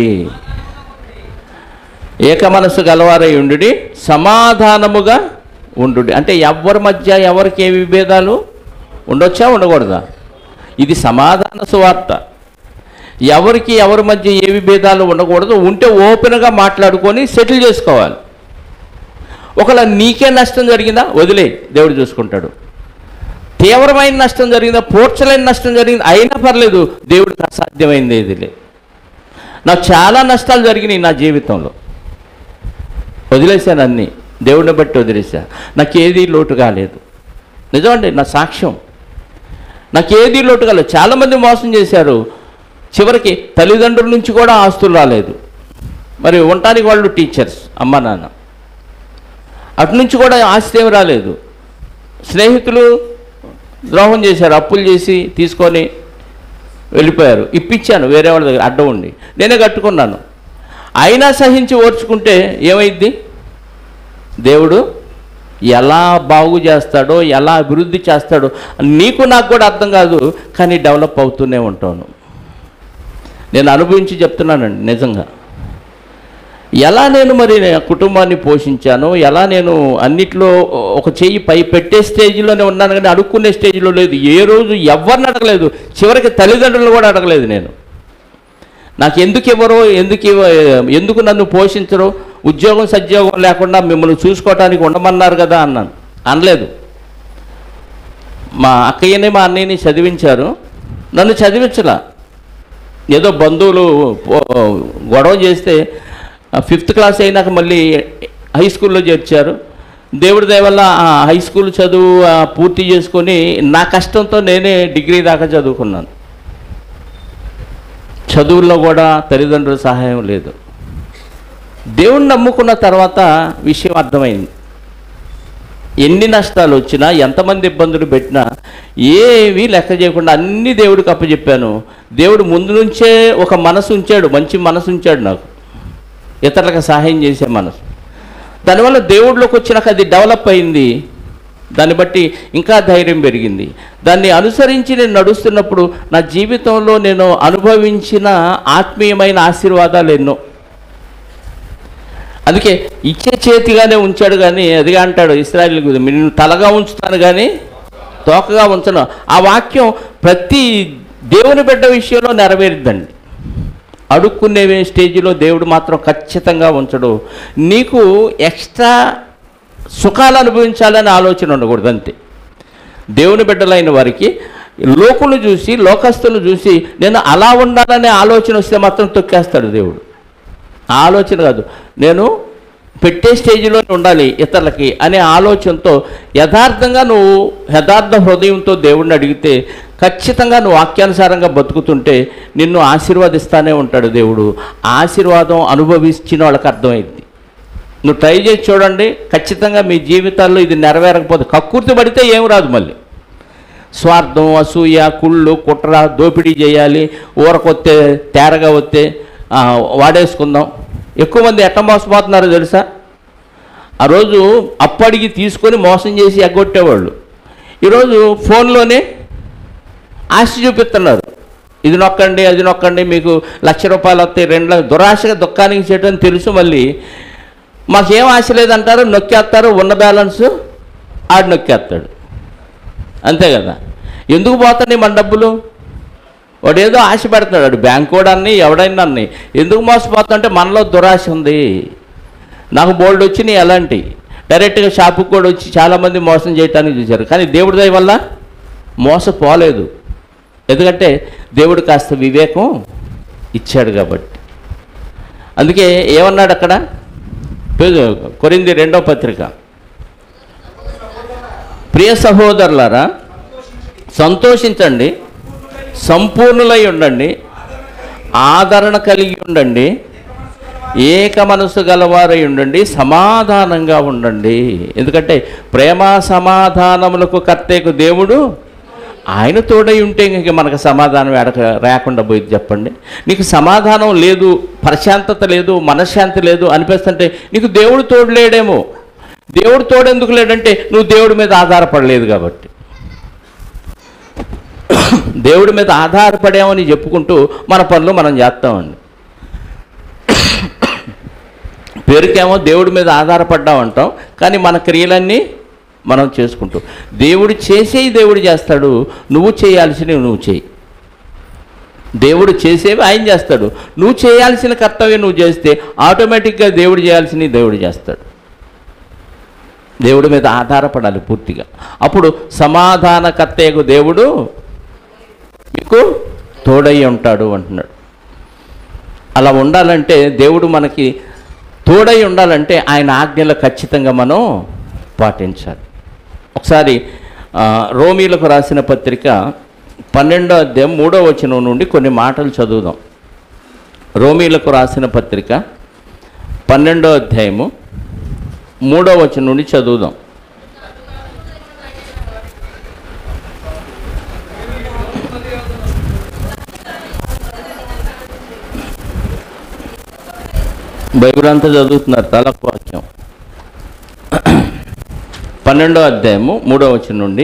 ఏక మనస్సు గలవారై ఉండుడి సమాధానముగా ఉండుడి అంటే ఎవరి మధ్య ఎవరికి ఏ విభేదాలు ఉండొచ్చా ఉండకూడదా ఇది సమాధాన సువార్త ఎవరికి ఎవరి మధ్య ఏ విభేదాలు ఉండకూడదు ఉంటే ఓపెన్గా మాట్లాడుకొని సెటిల్ చేసుకోవాలి ఒకవేళ నీకే నష్టం జరిగిందా వదిలే దేవుడు చూసుకుంటాడు తీవ్రమైన నష్టం జరిగిందా పూడ్చలేని నష్టం జరిగింది అయినా పర్లేదు దేవుడికి అసాధ్యమైంది ఏది లేదు నాకు చాలా నష్టాలు జరిగినాయి నా జీవితంలో వదిలేశాను అన్నీ దేవుడిని బట్టి వదిలేసా నాకు ఏది లోటు కాలేదు నిజమండి నా సాక్ష్యం నాకు ఏది లోటు కాలేదు చాలామంది మోసం చేశారు చివరికి తల్లిదండ్రుల నుంచి కూడా ఆస్తులు రాలేదు మరి ఉండటానికి వాళ్ళు టీచర్స్ అమ్మ నాన్న అటు నుంచి కూడా ఆస్తి ఏమి రాలేదు స్నేహితులు ద్రోహం చేశారు అప్పులు చేసి తీసుకొని వెళ్ళిపోయారు ఇప్పించాను వేరే వాళ్ళ దగ్గర అడ్డం ఉండి నేనే కట్టుకున్నాను అయినా సహించి ఓర్చుకుంటే ఏమైద్ది దేవుడు ఎలా బాగు చేస్తాడో ఎలా అభివృద్ధి చేస్తాడో నీకు నాకు కూడా అర్థం కాదు కానీ డెవలప్ అవుతూనే ఉంటాను నేను అనుభవించి చెప్తున్నానండి నిజంగా ఎలా నేను మరి నా కుటుంబాన్ని పోషించాను ఎలా నేను అన్నిట్లో ఒక చెయ్యి పై పెట్టే స్టేజ్లోనే ఉన్నాను కానీ అడుక్కునే స్టేజ్లో లేదు ఏ రోజు ఎవరిని అడగలేదు చివరికి తల్లిదండ్రులు కూడా అడగలేదు నేను నాకు ఎందుకు ఇవ్వరు ఎందుకు ఇవ్వ ఎందుకు నన్ను పోషించరు ఉద్యోగం సద్యోగం లేకుండా మిమ్మల్ని చూసుకోవటానికి ఉండమన్నారు కదా అన్నాను అనలేదు మా అక్కయ్యని మా అన్నయ్యని చదివించారు నన్ను చదివించలా ఏదో బంధువులు పో- గొడవ చేస్తే ఫిఫ్త్ క్లాస్ అయినాక మళ్ళీ హై స్కూల్లో చేర్చారు దేవుడి దయ వల్ల ఆ హై స్కూల్ చదువు ఆ, పూర్తి చేసుకొని నా కష్టంతో నేనే డిగ్రీ దాకా చదువుకున్నాను చదువుల్లో కూడా తల్లిదండ్రుల సహాయం లేదు దేవుణ్ణి నమ్ముకున్న తర్వాత విషయం అర్థమైంది ఎన్ని నష్టాలు వచ్చినా ఎంతమంది ఇబ్బందులు పెట్టినా ఏవి లెక్క చేయకుండా అన్ని దేవుడికి అప్పచెప్పాను దేవుడు ముందు నుంచే ఒక మనసు ఉంచాడు మంచి మనసు ఉంచాడు నాకు ఇతరులకు సహాయం చేసే మనసు దానివల్ల దేవుడిలోకి వచ్చినాక అది డెవలప్ అయింది దాన్ని బట్టి ఇంకా ధైర్యం పెరిగింది దాన్ని అనుసరించి నేను నడుస్తున్నప్పుడు నా జీవితంలో నేను అనుభవించిన ఆత్మీయమైన ఆశీర్వాదాలు ఎన్నో అందుకే ఇచ్చే చేతిగానే ఉంచాడు కానీ అదిగా అంటాడు ఇస్రాయల్ నిన్ను తలగా ఉంచుతాను కానీ తోకగా ఉంచను ఆ వాక్యం ప్రతి దేవుని బిడ్డ విషయంలో నెరవేరుద్దండి అడుక్కునే స్టేజిలో దేవుడు మాత్రం ఖచ్చితంగా ఉంచడు నీకు ఎక్స్ట్రా సుఖాలు అనుభవించాలని ఆలోచన ఉండకూడదు అంతే దేవుని బిడ్డలైన వారికి లోకులు చూసి లోకస్తులు చూసి నేను అలా ఉండాలనే ఆలోచన వస్తే మాత్రం తొక్కేస్తాడు దేవుడు ఆ ఆలోచన కాదు నేను పెట్టే స్టేజ్లో ఉండాలి ఇతరులకి అనే ఆలోచనతో యథార్థంగా నువ్వు యథార్థ హృదయంతో దేవుణ్ణి అడిగితే ఖచ్చితంగా నువ్వు వాక్యానుసారంగా బతుకుతుంటే నిన్ను ఆశీర్వదిస్తానే ఉంటాడు దేవుడు ఆ ఆశీర్వాదం అనుభవించిన వాళ్ళకి అర్థమైంది నువ్వు ట్రై చేసి చూడండి ఖచ్చితంగా మీ జీవితాల్లో ఇది నెరవేరకపోతే కక్కుర్తి పడితే ఏం రాదు మళ్ళీ స్వార్థం అసూయ కుళ్ళు కుట్ర దోపిడీ చేయాలి ఊరకొత్తే తేరగా వస్తే ఆ, వాడేసుకుందాం ఎక్కువ మంది ఎట్ట మోసపోతున్నారో తెలుసా ఆ రోజు అప్పడికి తీసుకొని మోసం చేసి ఎగ్గొట్టేవాళ్ళు ఈరోజు ఫోన్లోనే ఆశ చూపిస్తున్నారు ఇది నొక్కండి అది నొక్కండి మీకు లక్ష రూపాయలు వస్తాయి రెండు లక్ష దురాశగా దుఃఖానికి చేయడం తెలుసు మళ్ళీ మాకేం ఆశ లేదంటారు నొక్కేస్తారు ఉన్న బ్యాలెన్స్ ఆడు నొక్కేస్తాడు అంతే కదా ఎందుకు పోతాయి మన డబ్బులు వాడు ఏదో ఆశ పెడతాడు వాడు బ్యాంక్ కూడా అన్ని ఎవడైనా అన్ని ఎందుకు మోసపోతుంటే మనలో దురాశ ఉంది నాకు బోల్డ్ వచ్చినాయి ఎలాంటి డైరెక్ట్గా షాపుకి కూడా వచ్చి చాలామంది మోసం చేయటానికి చూశారు కానీ దేవుడి దయ వల్ల మోసపోలేదు ఎందుకంటే దేవుడు కాస్త వివేకం ఇచ్చాడు కాబట్టి అందుకే ఏమన్నాడు అక్కడ పేరు- కొరింది రెండో పత్రిక ప్రియ సహోదరులారా సంతోషించండి సంపూర్ణులై ఉండండి ఆదరణ కలిగి ఉండండి ఏక మనసు గలవారై ఉండండి సమాధానంగా ఉండండి ఎందుకంటే ప్రేమ సమాధానములకు కర్తేకు దేవుడు ఆయన తోడై ఉంటే ఇంక మనకు సమాధానం ఎడక రాకుండా పోయింది చెప్పండి నీకు సమాధానం లేదు ప్రశాంతత లేదు మనశ్శాంతి లేదు అనిపిస్తుంటే నీకు దేవుడు తోడు లేడేమో దేవుడు తోడు ఎందుకు లేడంటే నువ్వు దేవుడి మీద ఆధారపడలేదు కాబట్టి దేవుడి మీద ఆధారపడామని చెప్పుకుంటూ మన పనులు మనం చేస్తామండి పేరుకేమో దేవుడి మీద ఆధారపడ్డాం అంటాం కానీ మన క్రియలన్నీ మనం చేసుకుంటాం దేవుడు చేసేవి దేవుడు చేస్తాడు నువ్వు చేయాల్సినవి నువ్వు చేయి దేవుడు చేసేవి ఆయన చేస్తాడు నువ్వు చేయాల్సిన కర్తవ్యం నువ్వు చేస్తే ఆటోమేటిక్గా దేవుడు చేయాల్సినవి దేవుడు చేస్తాడు దేవుడి మీద ఆధారపడాలి పూర్తిగా అప్పుడు సమాధానకర్తయ్యకు దేవుడు మీకు తోడై ఉంటాడు అంటున్నాడు అలా ఉండాలంటే దేవుడు మనకి తోడై ఉండాలంటే ఆయన ఆజ్ఞలు ఖచ్చితంగా మనం పాటించాలి ఒకసారి ఆ, రోమీలకు రాసిన పత్రిక పన్నెండో అధ్యాయం మూడో వచనం నుండి కొన్ని మాటలు చదువుదాం రోమీలకు రాసిన పత్రిక పన్నెండో అధ్యాయము మూడో వచనం నుండి చదువుదాం బైబిల్ అంతా చదువుతున్నారు తలకు వాక్యం పన్నెండో అధ్యాయము మూడో వచనం నుండి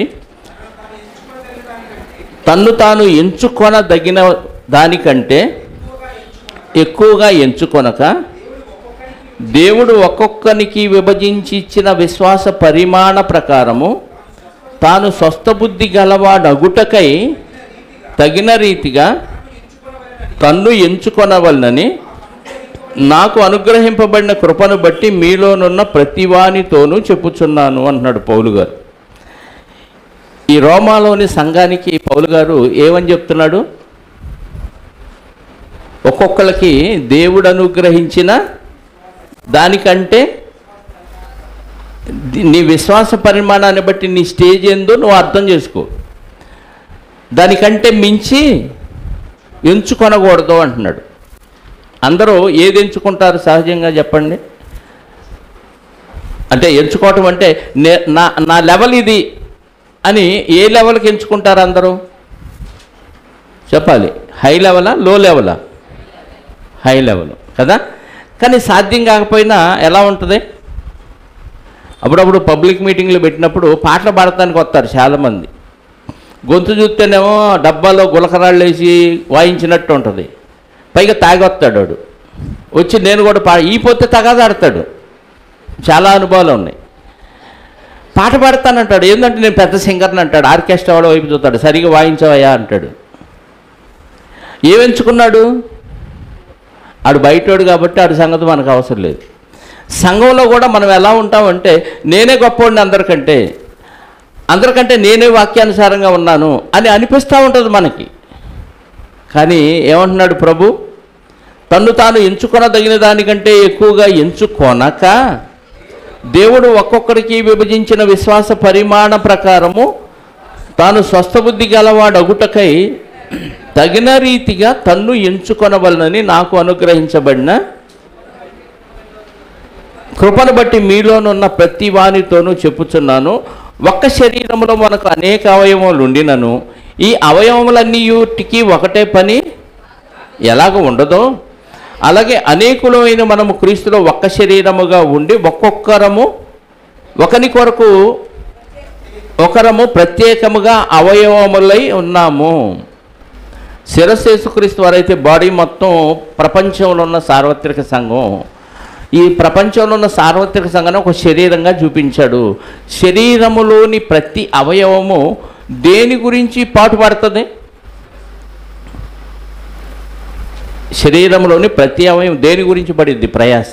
తన్ను తాను ఎంచుకొనదగిన దానికంటే ఎక్కువగా ఎంచుకొనక దేవుడు ఒక్కొక్కనికి విభజించి ఇచ్చిన విశ్వాస పరిమాణ ప్రకారము తాను స్వస్థబుద్ధి గలవాడగుటకై తగిన రీతిగా తన్ను ఎంచుకొనవలనని నాకు అనుగ్రహింపబడిన కృపను బట్టి మీలోనున్న ప్రతివానితోనూ చెప్పుచున్నాను అంటున్నాడు పౌలు గారు ఈ రోమాలోని సంఘానికి పౌలు గారు ఏమని చెప్తున్నాడు ఒక్కొక్కరికి దేవుడు అనుగ్రహించిన దానికంటే ది- నీ విశ్వాస పరిమాణాన్ని బట్టి నీ స్టేజ్ ఏందో నువ్వు అర్థం చేసుకో దానికంటే మించి ఎంచుకొనకూడదు అంటున్నాడు అందరూ ఏది ఎంచుకుంటారు సహజంగా చెప్పండి అంటే ఎంచుకోవటం అంటే నే నా నా లెవెల్ ఇది అని ఏ లెవెల్కి ఎంచుకుంటారు అందరూ చెప్పాలి హై లెవెలా లో లెవెలా హై లెవెల్ కదా కానీ సాధ్యం కాకపోయినా ఎలా ఉంటుంది అప్పుడప్పుడు పబ్లిక్ మీటింగ్లు పెట్టినప్పుడు పాటలు పాడటానికి వస్తారు చాలామంది గొంతు చూస్తేనేమో డబ్బాలో గులకరాళ్ళు వేసి వాయించినట్టు ఉంటుంది పైగా తాగొస్తాడు వాడు వచ్చి నేను కూడా పా ఈ పొత్తే తగాదాడతాడు చాలా అనుభవాలు ఉన్నాయి పాట పాడతానంటాడు ఏంటంటే నేను పెద్ద సింగర్ని అంటాడు ఆర్కెస్ట్రా వాడు వైపు చూస్తాడు సరిగా వాయించవయ్యా అంటాడు ఏమెంచుకున్నాడు ఆడు బయటోడు కాబట్టి ఆడి సంగతి మనకు అవసరం లేదు సంఘంలో కూడా మనం ఎలా ఉంటామంటే నేనే గొప్పవాడిని అందరికంటే అందరికంటే నేనే వాక్యానుసారంగా ఉన్నాను అని అనిపిస్తూ ఉంటుంది మనకి కానీ ఏమంటున్నాడు ప్రభు తన్ను తాను ఎంచుకొనదగిన దానికంటే ఎక్కువగా ఎంచుకొనక దేవుడు ఒక్కొక్కరికి విభజించిన విశ్వాస పరిమాణ ప్రకారము తాను స్వస్థబుద్ధి గలవాడు అగుటకై తగిన రీతిగా తన్ను ఎంచుకొనవలనని నాకు అనుగ్రహించబడిన కృపను బట్టి మీలోనున్న ప్రతి వానితోనూ చెప్పుచున్నాను ఒక్క శరీరంలో మనకు అనేక అవయవములు ఉండినను ఈ అవయవములన్నీటికి ఒకటే పని ఎలాగ ఉండదో అలాగే అనేకులమైన మనము క్రీస్తులో ఒక్క శరీరముగా ఉండి ఒక్కొక్కరము ఒకని కొరకు ఒకరము ప్రత్యేకముగా అవయవములై ఉన్నాము శిరస్సు యేసుక్రీస్తు వారైతే బాడీ మొత్తం ప్రపంచంలో ఉన్న సార్వత్రిక సంఘం ఈ ప్రపంచంలో ఉన్న సార్వత్రిక సంఘాన్ని ఒక శరీరంగా చూపించాడు శరీరములోని ప్రతి అవయవము దేని గురించి పాటుపడుతుంది శరీరంలోని ప్రతి అవయవం దేని గురించి పడిద్ది ప్రయాస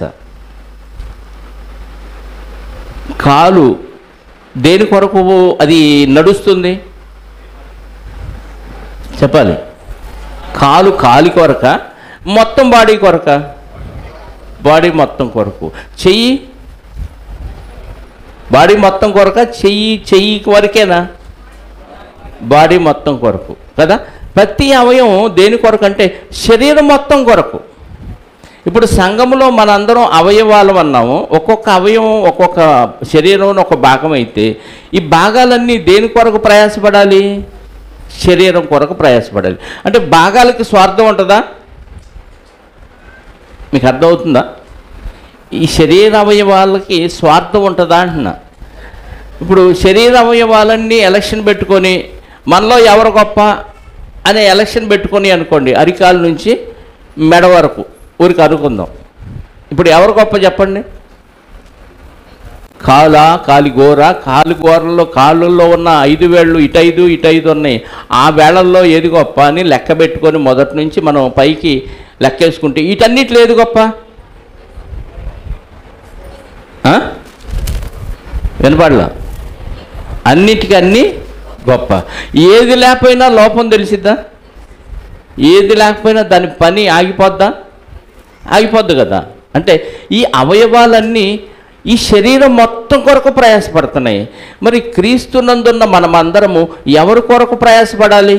కాలు దేని కొరకు అది నడుస్తుంది చెప్పాలి కాలు కాలి కొరక మొత్తం బాడీ కొరక బాడీ మొత్తం కొరకు చెయ్యి బాడీ మొత్తం కొరక చెయ్యి చెయ్యి వరకేనా బాడీ మొత్తం కొరకు కదా ప్రతి అవయవం దేని కొరకు అంటే శరీరం మొత్తం కొరకు ఇప్పుడు సంఘంలో మనందరం అవయవాలు అన్నాము ఒక్కొక్క అవయవం ఒక్కొక్క శరీరం ఒక భాగం అయితే ఈ భాగాలన్నీ దేని కొరకు ప్రయాసపడాలి శరీరం కొరకు ప్రయాసపడాలి అంటే భాగాలకి స్వార్థం ఉంటుందా మీకు అర్థమవుతుందా ఈ శరీర అవయవాలకి స్వార్థం ఉంటుందా అంటున్నా ఇప్పుడు శరీర అవయవాలన్నీ ఎలక్షన్ పెట్టుకొని మనలో ఎవరు గొప్ప అనే ఎలక్షన్ పెట్టుకొని అనుకోండి అరికాల నుంచి మెడ వరకు ఊరికి అనుకుందాం ఇప్పుడు ఎవరు గొప్ప చెప్పండి కాల కాలిగోర కాలిగోరలో కాళ్ళల్లో ఉన్న ఐదు వేళ్ళు ఇటైదు ఇటైదు ఉన్నాయి ఆ వేళల్లో ఏది గొప్ప అని లెక్క పెట్టుకొని మొదటి నుంచి మనం పైకి లెక్కేసుకుంటే వీటన్నిటిలో ఏది గొప్ప ఆ? వినపడలా అన్నిటికీ అన్నీ గొప్ప ఏది లేకపోయినా లోపం తెలిసిద్దా ఏది లేకపోయినా దాని పని ఆగిపోద్దా ఆగిపోద్ది కదా అంటే ఈ అవయవాలన్నీ ఈ శరీరం మొత్తం కొరకు ప్రయాసపడుతున్నాయి మరి క్రీస్తునందున్న మనమందరము ఎవరి కొరకు ప్రయాసపడాలి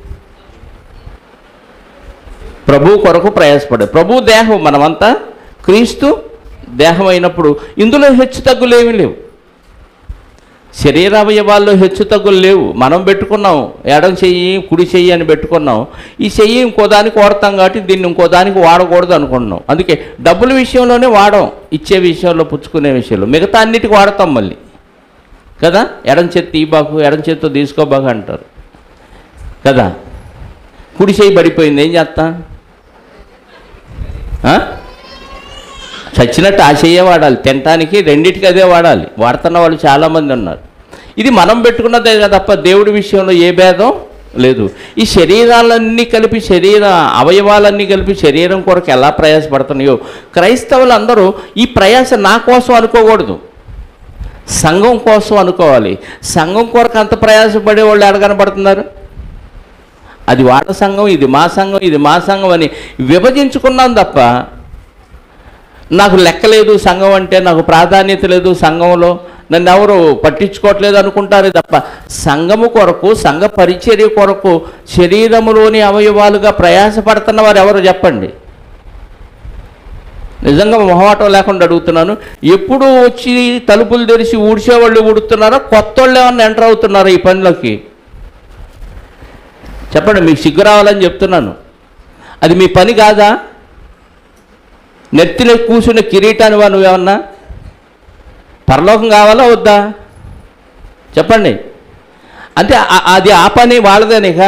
ప్రభు కొరకు ప్రయాసపడాలి ప్రభు దేహం మనమంతా క్రీస్తు దేహం అయినప్పుడు ఇందులో హెచ్చు తగ్గులు ఏమీ లేవు శరీరావయవాల్లో హెచ్చు తగ్గులు లేవు మనం పెట్టుకున్నాం ఎడం చెయ్యి కుడి చెయ్యి అని పెట్టుకున్నాం ఈ చెయ్యి ఇంకో దానికి వాడతాం కాబట్టి దీన్ని ఇంకో దానికి వాడకూడదు అనుకుంటున్నాం అందుకే డబ్బుల విషయంలోనే వాడం ఇచ్చే విషయంలో పుచ్చుకునే విషయంలో మిగతా అన్నిటికి వాడతాం మళ్ళీ కదా ఎడం చేతి తీబాకు ఎడం చేతితో తీసుకోబాకు అంటారు కదా కుడి చెయ్యి పడిపోయింది ఏం చేస్తా ఆ? చచ్చినట్టు ఆ చెయ్యే వాడాలి తినటానికి రెండిటికి అదే వాడాలి వాడుతున్న వాళ్ళు చాలామంది ఉన్నారు ఇది మనం పెట్టుకున్నదే కదా తప్ప దేవుడి విషయంలో ఏ భేదం లేదు ఈ శరీరాలన్నీ కలిపి శరీర అవయవాలన్నీ కలిపి శరీరం కొరకు ఎలా ప్రయాసపడుతున్నాయో క్రైస్తవులు అందరూ ఈ ప్రయాస నా కోసం అనుకోకూడదు సంఘం కోసం అనుకోవాలి సంఘం కొరకు అంత ప్రయాసపడే వాళ్ళు ఎడ కనబడుతున్నారు అది వాళ్ళ సంఘం ఇది మా సంఘం ఇది మా సంఘం అని విభజించుకున్నాం తప్ప నాకు లెక్క లేదు సంఘం అంటే నాకు ప్రాధాన్యత లేదు సంఘంలో నన్ను ఎవరు పట్టించుకోవట్లేదు అనుకుంటారు తప్ప సంఘము కొరకు సంఘ పరిచర్య కొరకు శరీరములోని అవయవాలుగా ప్రయాసపడుతున్న వారు ఎవరు చెప్పండి నిజంగా మొహమాటం లేకుండా అడుగుతున్నాను ఎప్పుడు వచ్చి తలుపులు తెరిచి ఊడ్చేవాళ్ళు ఊడుతున్నారో కొత్త వాళ్ళు ఏమన్నా ఎంటర్ అవుతున్నారా ఈ పనిలోకి చెప్పండి మీకు సిగ్గు రావాలని చెప్తున్నాను అది మీ పని కాదా నెత్తిన కూర్చున్న కిరీటాన్ని వా నువ్వేమన్నా పరలోకం కావాలా వద్దా చెప్పండి అంటే ఆ- అది ఆ పని వాళ్ళదేనిక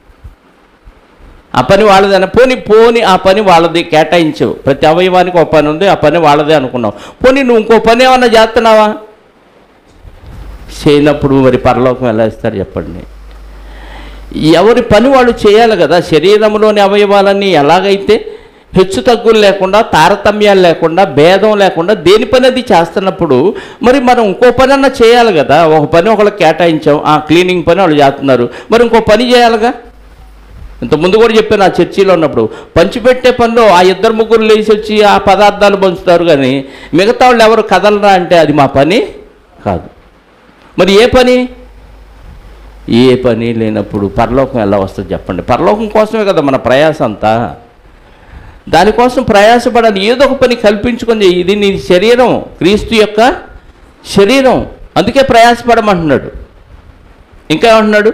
ఆ పని వాళ్ళదేనా పోని పోని ఆ పని వాళ్ళది కేటాయించవు ప్రతి అవయవానికి ఒక పని ఉంది ఆ పని వాళ్ళదే అనుకున్నావు పోనీ నువ్వు ఇంకో పని ఏమన్నా చేస్తున్నావా చేయనప్పుడు మరి పరలోకం ఎలా ఇస్తారు చెప్పండి ఎవరి పని వాళ్ళు చేయాలి కదా శరీరంలోని అవయవాలన్నీ ఎలాగైతే హెచ్చు తగ్గులు లేకుండా తారతమ్యాలు లేకుండా భేదం లేకుండా దేని పని అది చేస్తున్నప్పుడు మరి మనం ఇంకో పని అన్నా చేయాలి కదా ఒక పని ఒకళ్ళకి కేటాయించాం ఆ క్లీనింగ్ పని వాళ్ళు చేస్తున్నారు మరి ఇంకో పని చేయాలిగా ఇంత ముందు కూడా చెప్పాను ఆ చర్చిలో ఉన్నప్పుడు పంచిపెట్టే పనిలో ఆ ఇద్దరు ముగ్గురు లేచి వచ్చి ఆ పదార్థాలు పంచుతారు కానీ మిగతా వాళ్ళు ఎవరు కదలరా అంటే అది మా పని కాదు మరి ఏ పని ఏ పని లేనప్పుడు పరలోకం ఎలా వస్తుంది చెప్పండి పరలోకం కోసమే కదా మన ప్రయాస అంతా దానికోసం ప్రయాసపడాలి ఏదో ఒక పని కల్పించుకొని చెయ్యి. ఇది నీ శరీరం క్రీస్తు యొక్క శరీరం అందుకే ప్రయాసపడమంటున్నాడు ఇంకా ఏమంటున్నాడు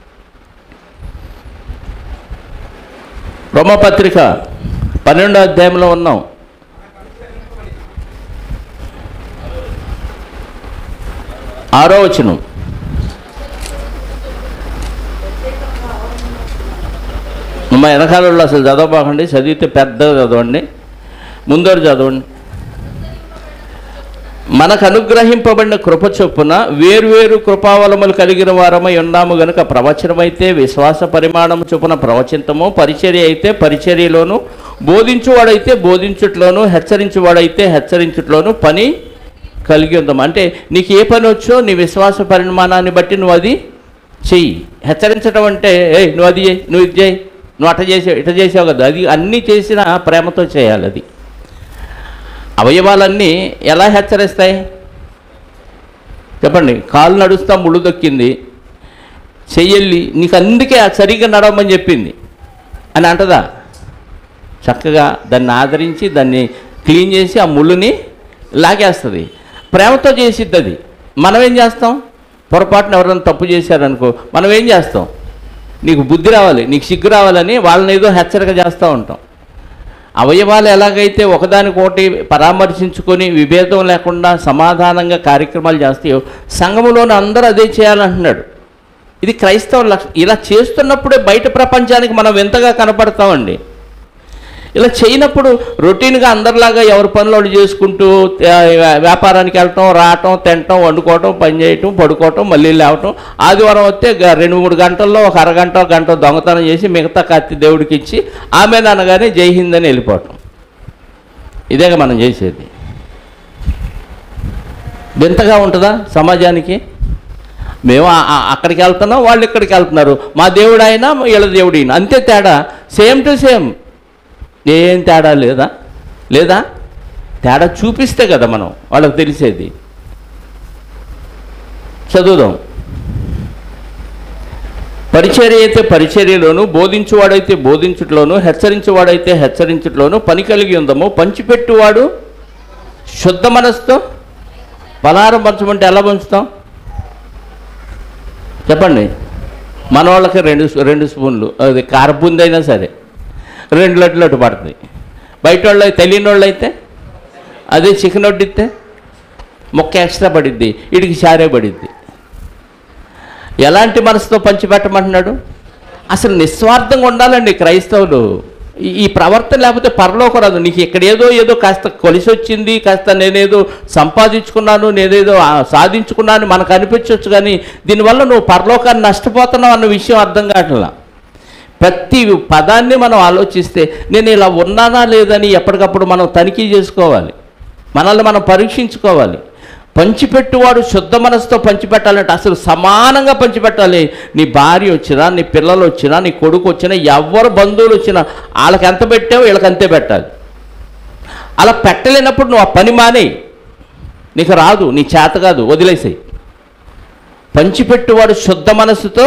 రోమపత్రిక పన్నెండో అధ్యాయంలో ఉన్నాం ఆరో వచనం మా వెనకాలలో అసలు చదవబాకండి చదివితే పెద్దగా చదవండి ముందర చదవండి మనకు అనుగ్రహింపబడిన కృప చొప్పున వేర్వేరు కృపావలములు కలిగిన వారమై ఉన్నాము గనుక ప్రవచనమైతే విశ్వాస పరిమాణం చొప్పున ప్రవచింతము పరిచర్య అయితే పరిచర్యలోను బోధించువాడైతే బోధించుట్లోను హెచ్చరించువాడైతే హెచ్చరించుట్లోను పని కలిగి ఉందాం అంటే నీకు ఏ పని వచ్చో నీ విశ్వాస పరిమాణాన్ని బట్టి నువ్వు అది చెయ్యి హెచ్చరించడం అంటే ఏ నువ్వు అది చేయి నువ్వు ఇది చేయి నువ్వు అట చేసావు ఇట చేసావు కదా అది అన్నీ చేసిన ప్రేమతో చేయాలి అది అవయవాలన్నీ ఎలా హెచ్చరిస్తాయి చెప్పండి కాలు నడుస్తా ముళ్ళు దొక్కింది చెయ్యల్లి నీకు అందుకే ఆ సరిగ్గా నడవమని చెప్పింది అని అంటదా చక్కగా దాన్ని ఆదరించి దాన్ని క్లీన్ చేసి ఆ ముళ్ళుని లాగేస్తుంది ప్రేమతో చేసిద్ది అది మనం ఏం చేస్తాం పొరపాటున ఎవరైనా తప్పు చేశారనుకో మనం ఏం చేస్తాం నీకు బుద్ధి రావాలి నీకు సిగ్గు రావాలని వాళ్ళని ఏదో హెచ్చరిక చేస్తూ ఉంటాం అవయవాలు ఎలాగైతే ఒకదానికొకటి పరామర్శించుకొని విభేదం లేకుండా సమాధానంగా కార్యక్రమాలు చేస్తాయో సంఘములోని అందరూ అదే చేయాలంటున్నాడు ఇది క్రైస్తవ లక్ష ఇలా చేస్తున్నప్పుడే బయట ప్రపంచానికి మనం వింతగా కనపడతామండి ఇలా చేయనప్పుడు రొటీన్గా అందరిలాగా ఎవరి పనులు వాళ్ళు చేసుకుంటూ ఆ, వ్యాపారానికి వెళ్ళటం రావటం తినటం వండుకోవటం పని చేయటం పడుకోవటం మళ్ళీ లేవటం ఆదివారం వస్తే గ- రెండు మూడు గంటల్లో ఒక అరగంట ఒక గంట దొంగతనం చేసి మిగతా కత్తి దేవుడికి ఇచ్చి ఆమె అనగానే జై హింద్ అని వెళ్ళిపోవటం ఇదేగా మనం చేసేది వింతగా ఉంటుందా సమాజానికి మేము ఆ- ఆ- అక్కడికి వెళ్తున్నాం వాళ్ళు ఇక్కడికి వెళ్తున్నారు మా దేవుడు అయినా వీళ్ళ దేవుడు ఈయన అంతే తేడా సేమ్ టు సేమ్ ఏం తేడా లేదా లేదా తేడా చూపిస్తే కదా మనం వాళ్ళకి తెలిసేది చదువుదాం పరిచర్య అయితే పరిచర్యలోను బోధించువాడైతే బోధించుట్లోను హెచ్చరించువాడైతే హెచ్చరించుట్లోను పని కలిగి ఉందము పంచిపెట్టువాడు శుద్ధ మనసుతో పలారం పంచమంటే ఎలా పంచుతాం చెప్పండి మన వాళ్ళకి రెండు రెండు స్పూన్లు అది కారబుంది అయినా సరే రెండు లడ్లు అటు పడుతుంది బయట వాళ్ళు తెలియని వాళ్ళు అయితే అదే చికెన్ వడ్డిస్తే మొక్క ఎక్స్ట్రా పడిద్ది వీడికి చారే పడిద్ది ఎలాంటి మనసుతో పంచిపెట్టమంటున్నాడు అసలు నిస్వార్థంగా ఉండాలండి క్రైస్తవులు ఈ- ఈ ప్రవర్తన లేకపోతే పరలోకం రాదు నీకు ఇక్కడ ఏదో ఏదో కాస్త కొలిసి వచ్చింది కాస్త నేనేదో సంపాదించుకున్నాను నేనేదో ఆ, సాధించుకున్నాను మనకు అనిపించవచ్చు కానీ దీనివల్ల నువ్వు పరలోకాన్ని నష్టపోతున్నావు అన్న విషయం అర్థం కావట్లా ప్రతి పదాన్ని మనం ఆలోచిస్తే నేను ఇలా ఉన్నానా లేదని ఎప్పటికప్పుడు మనం తనిఖీ చేసుకోవాలి మనల్ని మనం పరీక్షించుకోవాలి పంచిపెట్టువాడు శుద్ధ మనసుతో పంచిపెట్టాలంటే అసలు సమానంగా పంచిపెట్టాలి నీ భార్య వచ్చినా నీ పిల్లలు వచ్చినా నీ కొడుకు వచ్చినా ఎవరు బంధువులు వచ్చినా వాళ్ళకి ఎంత పెట్టావో వీళ్ళకి అంతే పెట్టాలి అలా పెట్టలేనప్పుడు నువ్వు ఆ పని మానేయి నీకు రాదు నీ చేత కాదు వదిలేసేయి పంచిపెట్టువాడు శుద్ధ మనసుతో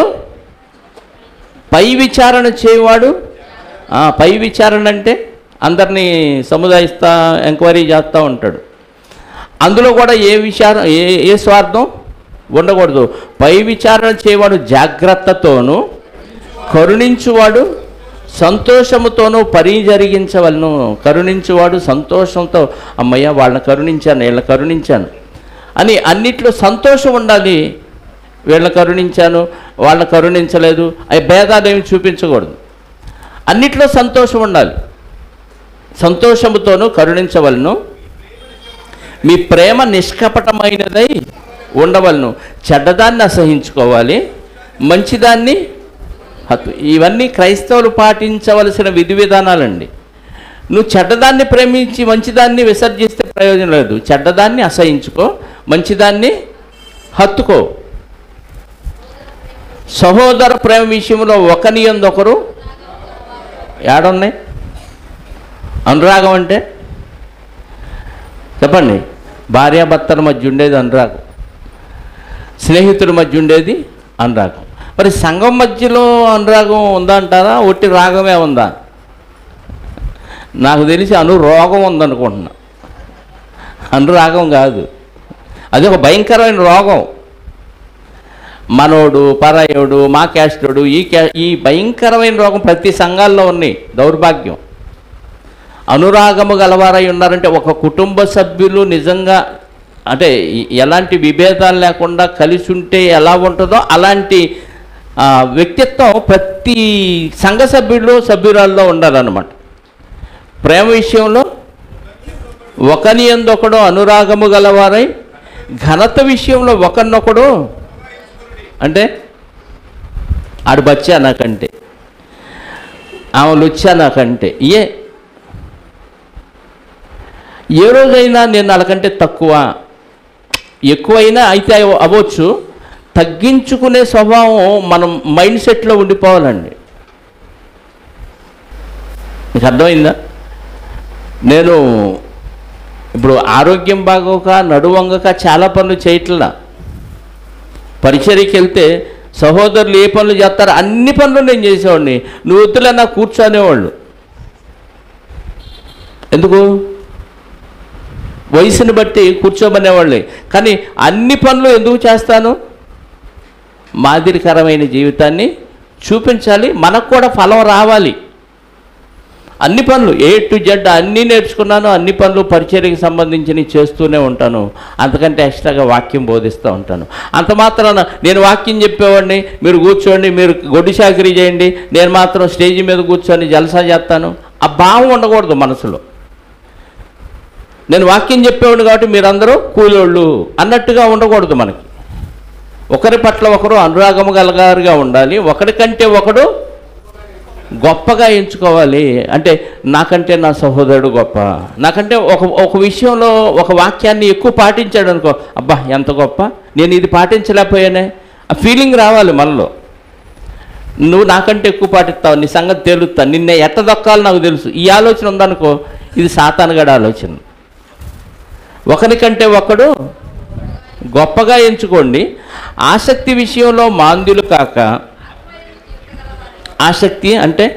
పై విచారణ చేయవాడు ఆ, పై విచారణ అంటే అందరినీ సముదాయిస్తా ఎంక్వైరీ చేస్తూ ఉంటాడు అందులో కూడా ఏ విచారం ఏ ఏ స్వార్థం ఉండకూడదు పై విచారణ చేయవాడు జాగ్రత్తతోనూ కరుణించువాడు సంతోషముతోనూ పని జరిగించవలను కరుణించువాడు సంతోషంతో అమ్మయ్య వాళ్ళని కరుణించాను వీళ్ళని కరుణించాను అని అన్నిట్లో సంతోషం ఉండాలి వీళ్ళని కరుణించాను వాళ్ళని కరుణించలేదు అవి భేదాలు ఏమి చూపించకూడదు అన్నిట్లో సంతోషం ఉండాలి సంతోషముతోనూ కరుణించవలను మీ ప్రేమ నిష్కపటమైనదై ఉండవలను చెడ్డదాన్ని అసహించుకోవాలి మంచిదాన్ని హతు ఇవన్నీ క్రైస్తవులు పాటించవలసిన విధి విధానాలండి నువ్వు చెడ్డదాన్ని ప్రేమించి మంచిదాన్ని విసర్జిస్తే ప్రయోజనం లేదు చెడ్డదాన్ని అసహించుకో మంచిదాన్ని హత్తుకో సహోదర ప్రేమ విషయంలో ఒకని ఒకరు ఏడున్నాయి అనురాగం అంటే చెప్పండి భార్యాభర్తల మధ్య ఉండేది అనురాగం స్నేహితుల మధ్య ఉండేది అనురాగం మరి సంఘం మధ్యలో అనురాగం ఉందా అంటారా ఒట్టి రాగమే ఉందా నాకు తెలిసి అనురోగం ఉందనుకుంటున్నా అనురాగం కాదు అది ఒక భయంకరమైన రోగం మనోడు పరాయోడు మా క్యాస్టోడు ఈ క్యా ఈ భయంకరమైన రోగం ప్రతి సంఘాల్లో ఉన్నాయి దౌర్భాగ్యం అనురాగము గలవారై ఉన్నారంటే ఒక కుటుంబ సభ్యులు నిజంగా అంటే ఈ- ఎలాంటి విభేదాలు లేకుండా కలిసి ఉంటే ఎలా ఉంటుందో అలాంటి ఆ, వ్యక్తిత్వం ప్రతి సంఘ సభ్యులు సభ్యురాల్లో ఉండాలన్నమాట ప్రేమ విషయంలో ఒకని ఎందొకడు అనురాగము గలవారై ఘనత విషయంలో ఒకరినొకడు అంటే ఆడు బచ్చా నాకంటే ఆమె లుచ్చా నాకంటే ఏ ఏ రోజైనా నేను వాళ్ళకంటే తక్కువ ఎక్కువైనా అయితే అవ- అవ్వచ్చు తగ్గించుకునే స్వభావం మనం మైండ్ సెట్లో ఉండిపోవాలండి మీకు అర్థమైందా నేను ఇప్పుడు ఆరోగ్యం బాగోక నడువంగక చాలా పనులు చేయట్లా పరిచర్యకి వెళ్తే సహోదరులు ఏ పనులు చేస్తారో అన్ని పనులు నేను చేసేవాడిని నువ్వు వద్దులన్నా కూర్చోనేవాళ్ళు ఎందుకు వయసుని బట్టి కూర్చోమనేవాళ్ళే కానీ అన్ని పనులు ఎందుకు చేస్తాను మాదిరికరమైన జీవితాన్ని చూపించాలి మనకు కూడా ఫలం రావాలి అన్ని పనులు ఏ టు జెడ్ అన్నీ నేర్చుకున్నాను అన్ని పనులు పరిచర్యకి సంబంధించినవి చేస్తూనే ఉంటాను అంతకంటే ఎక్స్ట్రాగా వాక్యం బోధిస్తూ ఉంటాను అంత మాత్రాన నేను వాక్యం చెప్పేవాడిని మీరు కూర్చోండి మీరు గొడ్డు చాకరీ చేయండి నేను మాత్రం స్టేజ్ మీద కూర్చొని జలసా చేస్తాను ఆ భావం ఉండకూడదు మనసులో నేను వాక్యం చెప్పేవాడు కాబట్టి మీరందరూ కూలోళ్ళు అన్నట్టుగా ఉండకూడదు మనకి ఒకరి పట్ల ఒకరు అనురాగము గలగారుగా ఉండాలి ఒకరి కంటే ఒకడు గొప్పగా ఎంచుకోవాలి అంటే నాకంటే నా సహోదరుడు గొప్ప నాకంటే ఒక ఒక విషయంలో ఒక వాక్యాన్ని ఎక్కువ పాటించాడు అనుకో అబ్బా ఎంత గొప్ప నేను ఇది పాటించలేకపోయానే ఆ ఫీలింగ్ రావాలి మనలో నువ్వు నాకంటే ఎక్కువ పాటిస్తావు నీ సంగతి తేలుస్తా నిన్నే ఎట్ట దొక్కాలో నాకు తెలుసు ఈ ఆలోచన ఉందనుకో ఇది సాతానుగడ ఆలోచన ఒకరికంటే ఒకడు గొప్పగా ఎంచుకోండి ఆసక్తి విషయంలో మాంద్యులు కాక ఆసక్తి అంటే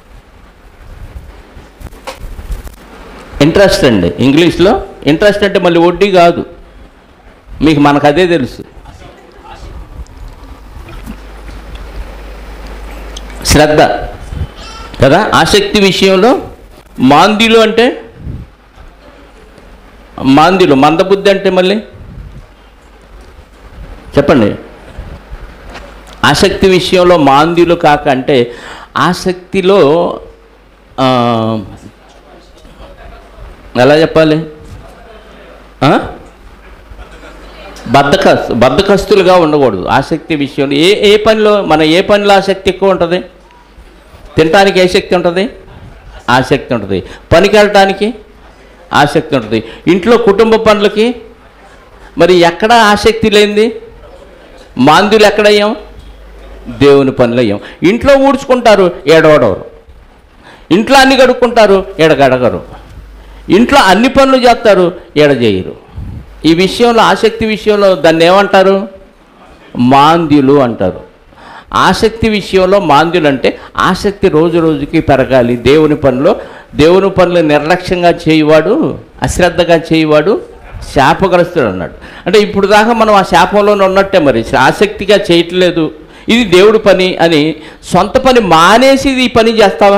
ఇంట్రెస్ట్ అండి ఇంగ్లీష్లో ఇంట్రెస్ట్ అంటే మళ్ళీ వడ్డీ కాదు మీకు మనకు అదే తెలుసు శ్రద్ధ కదా ఆసక్తి విషయంలో మాంద్యులు అంటే మాంద్యులు మందబుద్ధి అంటే మళ్ళీ చెప్పండి ఆసక్తి విషయంలో మాంద్యులు కాక అంటే ఆసక్తిలో ఆ, ఎలా చెప్పాలి ఆ? బద్ధకస్ బద్ధకస్తులుగా ఉండకూడదు ఆసక్తి విషయంలో ఏ ఏ పనిలో మన ఏ పనిలో ఆసక్తి ఎక్కువ ఉంటుంది తినటానికి ఏ శక్తి ఉంటుంది ఆసక్తి ఉంటుంది పనికి వెళ్ళటానికి ఆసక్తి ఉంటుంది ఇంట్లో కుటుంబ పనులకి మరి ఎక్కడ ఆసక్తి లేనిది మాందులు ఎక్కడయ్యాం దేవుని పనులు అయ్యాం ఇంట్లో ఊడ్చుకుంటారు ఏడవడవరు ఇంట్లో అన్ని గడుక్కుంటారు ఎడగడగరు ఇంట్లో అన్ని పనులు చేస్తారు ఎడ చేయరు ఈ విషయంలో ఆసక్తి విషయంలో దాన్ని ఏమంటారు మాంద్యులు అంటారు ఆసక్తి విషయంలో మాంద్యులు అంటే ఆసక్తి రోజు రోజుకి పెరగాలి దేవుని పనిలో దేవుని పనులు నిర్లక్ష్యంగా చేయవాడు అశ్రద్ధగా చేయవాడు శాపగ్రస్తుడు అన్నాడు అంటే ఇప్పుడు దాకా మనం ఆ శాపంలోనే ఉన్నట్టే మరి ఆసక్తిగా చేయట్లేదు ఇది దేవుడి పని అని సొంత పని మానేసి ఈ పని చేస్తావా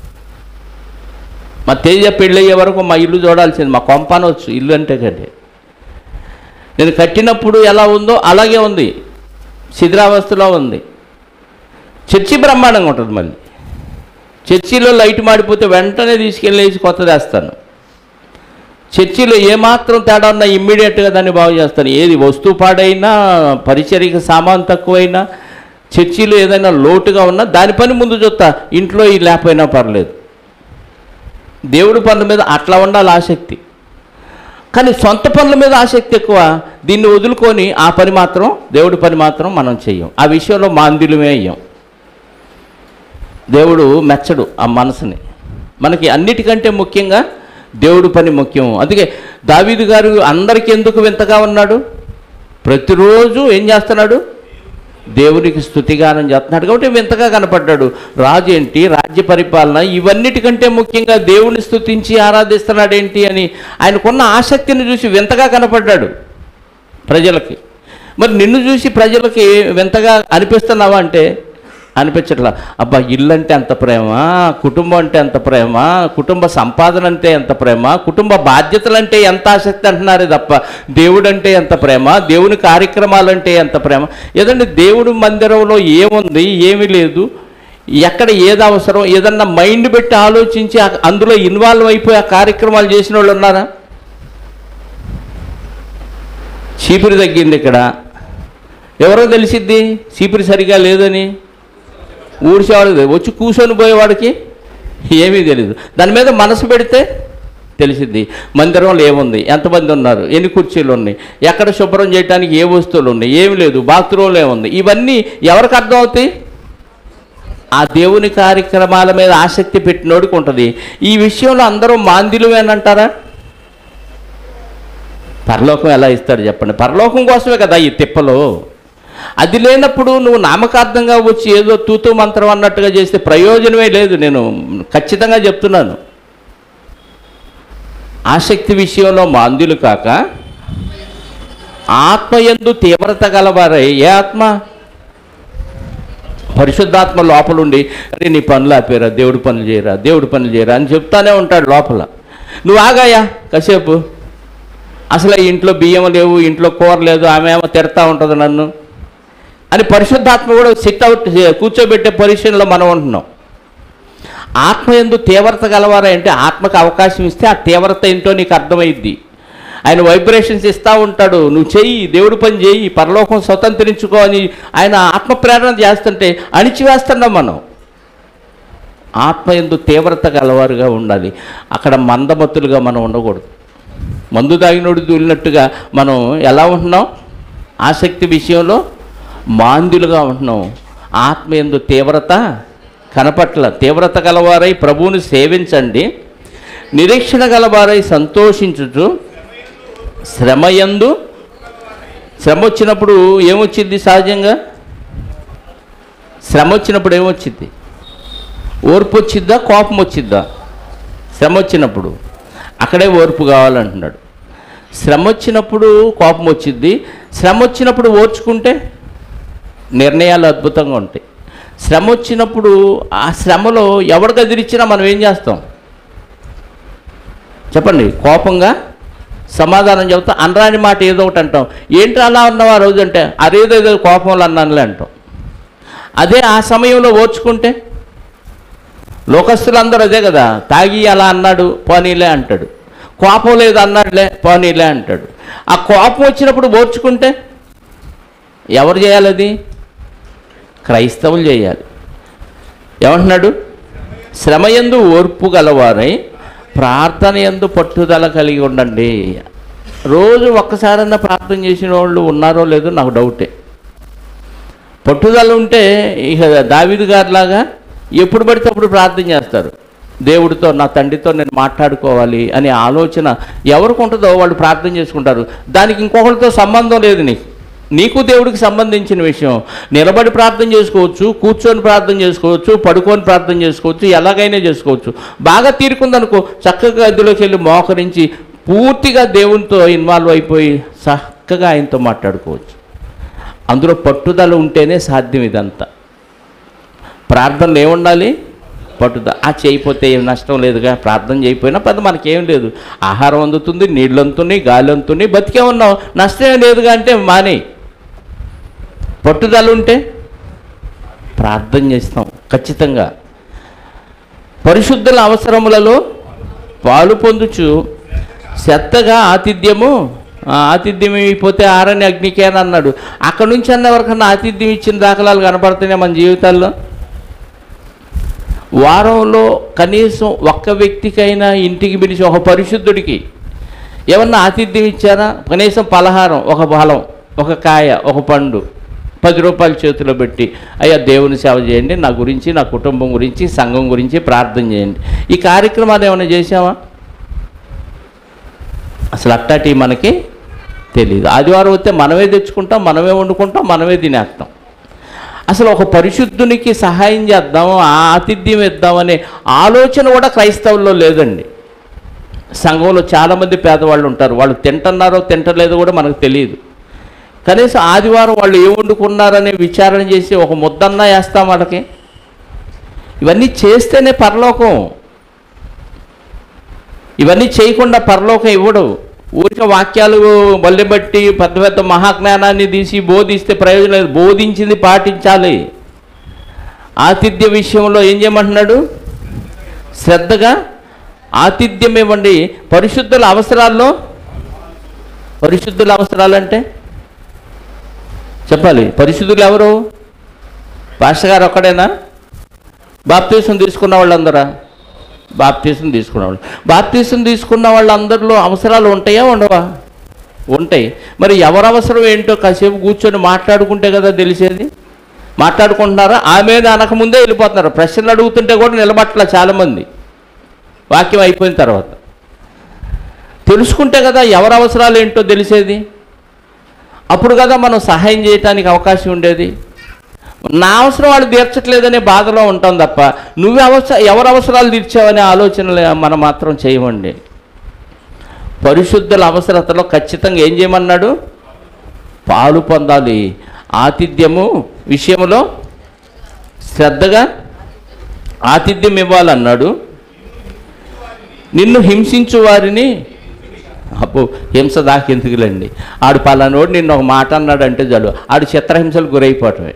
మా తేజ పెళ్ళయ్యే వరకు మా ఇల్లు చూడాల్సింది మా కొంపనవచ్చు ఇల్లు అంటే కంటే నేను కట్టినప్పుడు ఎలా ఉందో అలాగే ఉంది శిథిరావస్థలో ఉంది చర్చి బ్రహ్మాండంగా ఉంటుంది మళ్ళీ చర్చిలో లైట్ మాడిపోతే వెంటనే తీసుకెళ్ళేసి కొత్తది వేస్తాను చర్చిలో ఏమాత్రం తేడా ఉన్నా ఇమ్మీడియట్గా దాన్ని బాగు చేస్తాను ఏది వస్తువు పాడైనా పరిచర్యకి సామాన్ తక్కువైనా చర్చిలో ఏదైనా లోటుగా ఉన్నా దాని పని ముందు చూస్తా ఇంట్లో ఈ లేకపోయినా పర్లేదు దేవుడి పనుల మీద అట్లా ఉండాలి ఆసక్తి కానీ సొంత పనుల మీద ఆసక్తి ఎక్కువ దీన్ని వదులుకొని ఆ పని మాత్రం దేవుడి పని మాత్రం మనం చెయ్యం ఆ విషయంలో మాంద్యులమే అయ్యాం దేవుడు మెచ్చడు ఆ మనసుని మనకి అన్నిటికంటే ముఖ్యంగా దేవుడి పని ముఖ్యం అందుకే దావీదు గారు అందరికీ ఎందుకు వింతగా ఉన్నాడు ప్రతిరోజు ఏం చేస్తున్నాడు దేవునికి స్థుతిగానం చేస్తున్నాడు కాబట్టి వింతగా కనపడ్డాడు రాజు ఏంటి రాజ్య పరిపాలన ఇవన్నిటికంటే ముఖ్యంగా దేవుని స్థుతించి ఆరాధిస్తున్నాడు ఏంటి అని ఆయనకున్న ఆసక్తిని చూసి వింతగా కనపడ్డాడు ప్రజలకి మరి నిన్ను చూసి ప్రజలకి వింతగా అనిపిస్తున్నావా అంటే అనిపించట్లా అబ్బా ఇల్లు అంటే ఎంత ప్రేమ కుటుంబం అంటే ఎంత ప్రేమ కుటుంబ సంపాదన అంటే ఎంత ప్రేమ కుటుంబ బాధ్యతలు అంటే ఎంత ఆసక్తి అంటున్నారే తప్ప దేవుడు అంటే ఎంత ప్రేమ దేవుని కార్యక్రమాలు అంటే ఎంత ప్రేమ ఏదంటే దేవుడు మందిరంలో ఏముంది ఏమీ లేదు ఎక్కడ ఏది అవసరం ఏదన్నా మైండ్ పెట్టి ఆలోచించి ఆ- అందులో ఇన్వాల్వ్ అయిపోయి ఆ కార్యక్రమాలు చేసిన వాళ్ళు ఉన్నారా చీపురు తగ్గింది ఇక్కడ ఎవరో తెలిసిద్ది చీపురు సరిగా లేదని ఊడ్చేవాడు వచ్చి కూర్చొని పోయేవాడికి ఏమీ తెలియదు దాని మీద మనసు పెడితే తెలిసిద్ది మందిరంలో ఏముంది ఎంతమంది ఉన్నారు ఎన్ని కుర్చీలు ఉన్నాయి ఎక్కడ శుభ్రం చేయడానికి ఏ వస్తువులు ఉన్నాయి ఏమి లేదు బాత్రూంలో ఏముంది ఇవన్నీ ఎవరికి అర్థం అవుతాయి ఆ దేవుని కార్యక్రమాల మీద ఆసక్తి పెట్టినోడికి ఉంటుంది ఈ విషయంలో అందరూ మాందిలువేనంటారా పరలోకం ఎలా ఇస్తాడు చెప్పండి పరలోకం కోసమే కదా ఈ తిప్పలు అది లేనప్పుడు నువ్వు నామకార్థంగా వచ్చి ఏదో తూతూ మంత్రం అన్నట్టుగా చేస్తే ప్రయోజనమే లేదు నేను ఖచ్చితంగా చెప్తున్నాను ఆసక్తి విషయంలో మాంద్యులు కాక ఆత్మయందు తీవ్రత గలవారై ఏ ఆత్మ పరిశుద్ధాత్మ లోపలుండి అరే నీ పనులు ఆపేరా దేవుడి పనులు చేయరా దేవుడి పనులు చేయరా అని చెప్తానే ఉంటాడు లోపల నువ్వు ఆగాయా కాసేపు అసలు ఈ ఇంట్లో బియ్యం లేవు ఇంట్లో కూర లేదు ఆమె ఏమో తిడతా ఉంటుంది నన్ను అని పరిశుద్ధాత్మ కూడా సిట్ అవుట్ కూర్చోబెట్టే పొజిషన్లో మనం ఉంటున్నాం ఆత్మ ఎందు తీవ్రత గలవారా అంటే ఆత్మకు అవకాశం ఇస్తే ఆ తీవ్రత ఏంటో నీకు అర్థమైద్ది ఆయన వైబ్రేషన్స్ ఇస్తూ ఉంటాడు నువ్వు చెయ్యి దేవుడి పని చెయ్యి పరలోకం స్వతంత్రించుకో అని ఆయన ఆత్మ ప్రేరణ చేస్తుంటే అణిచివేస్తున్నాం మనం ఆత్మ ఎందు తీవ్రత గలవారుగా ఉండాలి అక్కడ మందమతులుగా మనం ఉండకూడదు మందు తాగినోడు దూలినట్టుగా మనం ఎలా ఉంటున్నాం ఆసక్తి విషయంలో మాంద్యులుగా ఉంటున్నాం ఆత్మ ఎందు తీవ్రత కనపట్ల తీవ్రత గలవారై ప్రభువుని సేవించండి నిరీక్షణ గలవారై సంతోషించుచు శ్రమయందు శ్రమ వచ్చినప్పుడు ఏమొచ్చింది సహజంగా శ్రమ వచ్చినప్పుడు ఏమొచ్చింది ఓర్పు వచ్చిద్దా కోపం వచ్చిద్దా శ్రమ వచ్చినప్పుడు అక్కడే ఓర్పు కావాలంటున్నాడు శ్రమ వచ్చినప్పుడు కోపం వచ్చిద్ది శ్రమ వచ్చినప్పుడు ఓర్చుకుంటే నిర్ణయాలు అద్భుతంగా ఉంటాయి శ్రమ వచ్చినప్పుడు ఆ శ్రమలో ఎవరికి ఎదిరిచ్చినా మనం ఏం చేస్తాం చెప్పండి కోపంగా సమాధానం చెబుతా అనరాని మాట ఏదో ఒకటి అంటాం ఏంటి అలా ఉన్నావు ఆ రోజు అంటే అదేదో ఏదో కోపంలో అన్నానులే అంటాం అదే ఆ సమయంలో ఓర్చుకుంటే లోకస్తులందరూ అదే కదా తాగి అలా అన్నాడు పోనీలే అంటాడు కోపం లేదు అన్నాడులే పోనీలే అంటాడు ఆ కోపం వచ్చినప్పుడు ఓర్చుకుంటే ఎవరు చేయాలి అది క్రైస్తవులు చేయాలి ఏమంటున్నాడు శ్రమయందు ఓర్పు గలవారై ప్రార్థన ఎందు పట్టుదల కలిగి ఉండండి రోజు ఒక్కసారన్నా ప్రార్థన చేసిన వాళ్ళు ఉన్నారో లేదో నాకు డౌటే పట్టుదల ఉంటే ఇక దావిదు గారిలాగా ఎప్పుడు పడితే అప్పుడు ప్రార్థన చేస్తారు దేవుడితో నా తండ్రితో నేను మాట్లాడుకోవాలి అనే ఆలోచన ఎవరికి ఉంటుందో వాళ్ళు ప్రార్థన చేసుకుంటారు దానికి ఇంకొకరితో సంబంధం లేదు నీకు నీకు దేవుడికి సంబంధించిన విషయం నిలబడి ప్రార్థన చేసుకోవచ్చు కూర్చొని ప్రార్థన చేసుకోవచ్చు పడుకొని ప్రార్థన చేసుకోవచ్చు ఎలాగైనా చేసుకోవచ్చు బాగా తీరుకుందనుకో చక్కగా గదిలోకి వెళ్ళి మోకరించి పూర్తిగా దేవునితో ఇన్వాల్వ్ అయిపోయి చక్కగా ఆయనతో మాట్లాడుకోవచ్చు అందులో పట్టుదల ఉంటేనే సాధ్యం ఇదంతా ప్రార్థనలు ఏముండాలి పట్టుదల ఆ చేయకపోతే ఏం నష్టం లేదుగా ప్రార్థన చేయకపోయినా పెద్ద మనకేం లేదు ఆహారం అందుతుంది నీళ్ళు అందుతున్నాయి గాలి అందుతున్నాయి బతికే ఉన్నాం నష్టం లేదుగా అంటే మానే పట్టుదల ఉంటే ప్రార్థన చేస్తాం ఖచ్చితంగా పరిశుద్ధుల అవసరములలో పాలు పొందుచు శ్రద్ధగా ఆతిథ్యము ఆ, ఆతిథ్యం అయిపోతే ఆరని అగ్నికే అని అన్నాడు అక్కడ నుంచి అన్న ఎవరికన్నా ఆతిథ్యం ఇచ్చిన దాఖలాలు కనపడుతున్నాయి మన జీవితాల్లో వారంలో కనీసం ఒక్క వ్యక్తికైనా ఇంటికి పిలిచి ఒక పరిశుద్ధుడికి ఏమన్నా ఆతిథ్యం ఇచ్చారా కనీసం పలహారం ఒక ఫలం ఒక కాయ ఒక పండు పది రూపాయలు చేతిలో పెట్టి అయ్యా దేవుని సేవ చేయండి నా గురించి నా కుటుంబం గురించి సంఘం గురించి ప్రార్థన చేయండి ఈ కార్యక్రమాలు ఏమైనా చేసామా అసలు అట్టాటి మనకి తెలియదు ఆదివారం వస్తే మనమే తెచ్చుకుంటాం మనమే వండుకుంటాం మనమే తినేస్తాం అసలు ఒక పరిశుద్ధునికి సహాయం చేద్దాం ఆ ఆతిథ్యం ఇద్దామనే ఆలోచన కూడా క్రైస్తవుల్లో లేదండి సంఘంలో చాలామంది పేదవాళ్ళు ఉంటారు వాళ్ళు తింటున్నారో తింటలేదో కూడా మనకు తెలియదు కనీసం ఆదివారం వాళ్ళు ఏం వండుకున్నారనే విచారణ చేసి ఒక ముద్దన్నా వేస్తాం వాళ్ళకి ఇవన్నీ చేస్తేనే పరలోకం ఇవన్నీ చేయకుండా పరలోకం ఇవ్వడు ఊరిక వాక్యాలు బట్టి పెద్ద పెద్ద మహాజ్ఞానాన్ని తీసి బోధిస్తే ప్రయోజనం లేదు బోధించింది పాటించాలి ఆతిథ్య విషయంలో ఏం చేయమంటున్నాడు శ్రద్ధగా ఆతిథ్యం ఇవ్వండి పరిశుద్ధుల అవసరాల్లో పరిశుద్ధుల అవసరాలంటే చెప్పాలి పరిశుద్ధులు ఎవరు పాస్టర్ గారు ఒక్కడేనా బాప్తీసం తీసుకున్న వాళ్ళందరా బాప్తీసం తీసుకున్న వాళ్ళు బాప్తీసం తీసుకున్న వాళ్ళందరిలో అవసరాలు ఉంటాయా ఉండవా ఉంటాయి మరి ఎవరి అవసరం ఏంటో కాసేపు కూర్చొని మాట్లాడుకుంటే కదా తెలిసేది మాట్లాడుకుంటున్నారా ఆమె అనకముందే వెళ్ళిపోతున్నారు ప్రశ్నలు అడుగుతుంటే కూడా నిలబట్ల చాలామంది వాక్యం అయిపోయిన తర్వాత తెలుసుకుంటే కదా ఎవరి అవసరాలు ఏంటో తెలిసేది అప్పుడు కదా మనం సహాయం చేయటానికి అవకాశం ఉండేది నా అవసరం వాళ్ళు తీర్చట్లేదనే బాధలో ఉంటాం తప్ప నువ్వు అవసర ఎవరి అవసరాలు తీర్చావనే ఆలోచనలు మనం మాత్రం చేయమండి పరిశుద్ధుల అవసరతలో ఖచ్చితంగా ఏం చేయమన్నాడు పాలు పొందాలి ఆతిథ్యము విషయంలో శ్రద్ధగా ఆతిథ్యం ఇవ్వాలన్నాడు నిన్ను హింసించు వారిని అప్పు హింస దాకెందుకులేండి ఆడు పలానోడు నిన్ను ఒక మాట అన్నాడు అంటే చాలు ఆడు చిత్రహింసలు గురైపోవటమే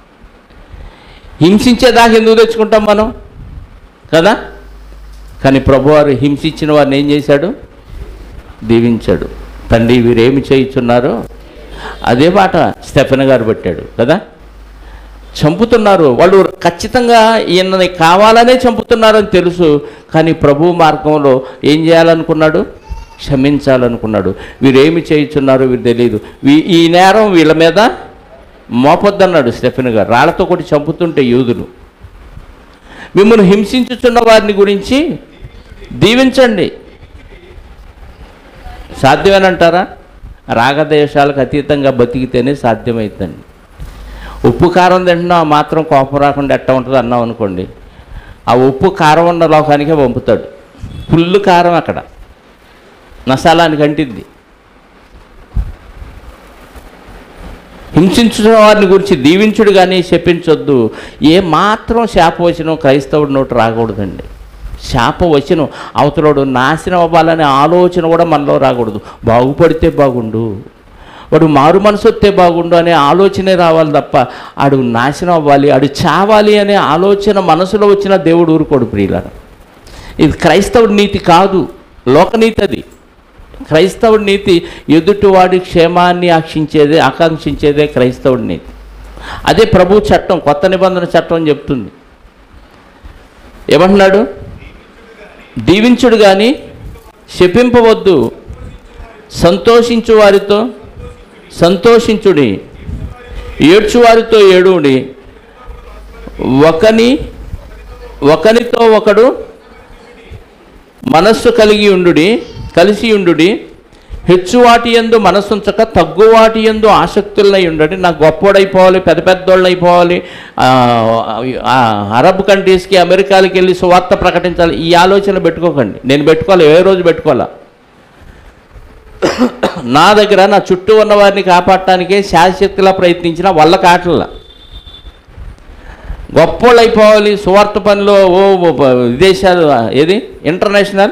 హింసించేదాకా ఎందుకు తెచ్చుకుంటాం మనం కదా కానీ ప్రభువారు హింసించిన వారిని ఏం చేశాడు దీవించాడు తండ్రి వీరేమి చేయించున్నారో అదే మాట స్టెఫెన్ గారు పెట్టాడు కదా చంపుతున్నారు వాళ్ళు ఖచ్చితంగా ఈయనని కావాలనే చంపుతున్నారని తెలుసు కానీ ప్రభు మార్గంలో ఏం చేయాలనుకున్నాడు క్షమించాలనుకున్నాడు వీరేమి చేయించున్నారో వీరు తెలియదు వీ- ఈ నేరం వీళ్ళ మీద మోపొద్దన్నాడు స్టెఫెన్ గారు రాళ్లతో కొట్టి చంపుతుంటే యూదులు మిమ్మల్ని హింసించుచున్న వారిని గురించి దీవించండి సాధ్యమేనంటారా రాగదేశాలకు అతీతంగా బతికితేనే సాధ్యమవుతుంది ఉప్పు కారం తింటున్నా మాత్రం కోపం రాకుండా ఎట్ట ఉంటుంది అన్నాం అనుకోండి ఆ ఉప్పు కారం ఉన్న లోకానికే పంపుతాడు ఫుల్ కారం అక్కడ నసాలానికి అంటిద్ది హింసించిన వారిని గురించి దీవించుడు కానీ శపించొద్దు ఏ మాత్రం శాపవచనం క్రైస్తవుడి నోటు రాకూడదండి శాపవచనం అవతలోడు నాశనం అవ్వాలనే ఆలోచన కూడా మనలో రాకూడదు బాగుపడితే బాగుండు వాడు మారు మనసు వస్తే బాగుండు అనే ఆలోచనే రావాలి తప్ప ఆడు నాశనం అవ్వాలి ఆడు చావాలి అనే ఆలోచన మనసులో వచ్చిన దేవుడు ఊరుకోడు ప్రియులను ఇది క్రైస్తవుడి నీతి కాదు లోకనీతి అది క్రైస్తవుడి నీతి ఎదుటివాడి క్షేమాన్ని ఆక్షించేదే ఆకాంక్షించేదే క్రైస్తవుడి నీతి అదే ప్రభు చట్టం కొత్త నిబంధన చట్టం అని చెప్తుంది ఏమంటున్నాడు దీవించుడు కానీ శపింపవద్దు సంతోషించు వారితో సంతోషించుడి ఏడ్చువారితో ఏడుడి ఒకని ఒకనితో ఒకడు మనస్సు కలిగి ఉండుడి కలిసి ఉండుడి హెచ్చువాటి ఎందు మనసుంచక తగ్గువాటి ఎందు ఆసక్తులనై ఉండడి నాకు గొప్పోడైపోవాలి పెద్ద పెద్దోళ్ళు అయిపోవాలి ఆ, ఆ, అరబ్ కంట్రీస్కి అమెరికాలకి వెళ్ళి సువార్త ప్రకటించాలి ఈ ఆలోచన పెట్టుకోకండి నేను పెట్టుకోవాలి ఏ రోజు పెట్టుకోవాలా నా దగ్గర నా చుట్టూ ఉన్న వారిని కాపాడటానికే శాశక్తిలా ప్రయత్నించిన వాళ్ళ కాటల్లా గొప్పోళ్ళు అయిపోవాలి సువార్త పనిలో ఓ ఓ ప- విదేశాలు ఏది ఇంటర్నేషనల్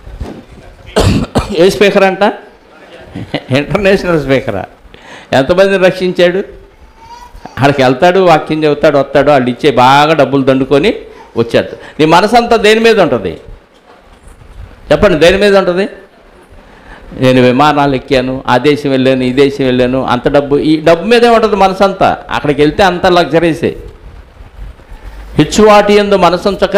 ఏ స్పీకర్ అంట ఇంటర్నేషనల్ స్పీకరా ఎంతమందిని రక్షించాడు ఆడికి వెళ్తాడు వాక్యం చెబుతాడు వస్తాడు వాళ్ళు ఇచ్చే బాగా డబ్బులు దండుకొని వచ్చాడు నీ మనసంతా దేని మీద ఉంటుంది చెప్పండి దేని మీద ఉంటుంది నేను విమానాలు ఎక్కాను ఆ దేశం వెళ్ళాను ఈ దేశం వెళ్ళాను అంత డబ్బు ఈ డబ్బు మీదే ఉంటుంది మనసంతా అక్కడికి వెళ్తే అంత లగ్జరీసే హెచ్చు వాటి ఎందు మనసుంచక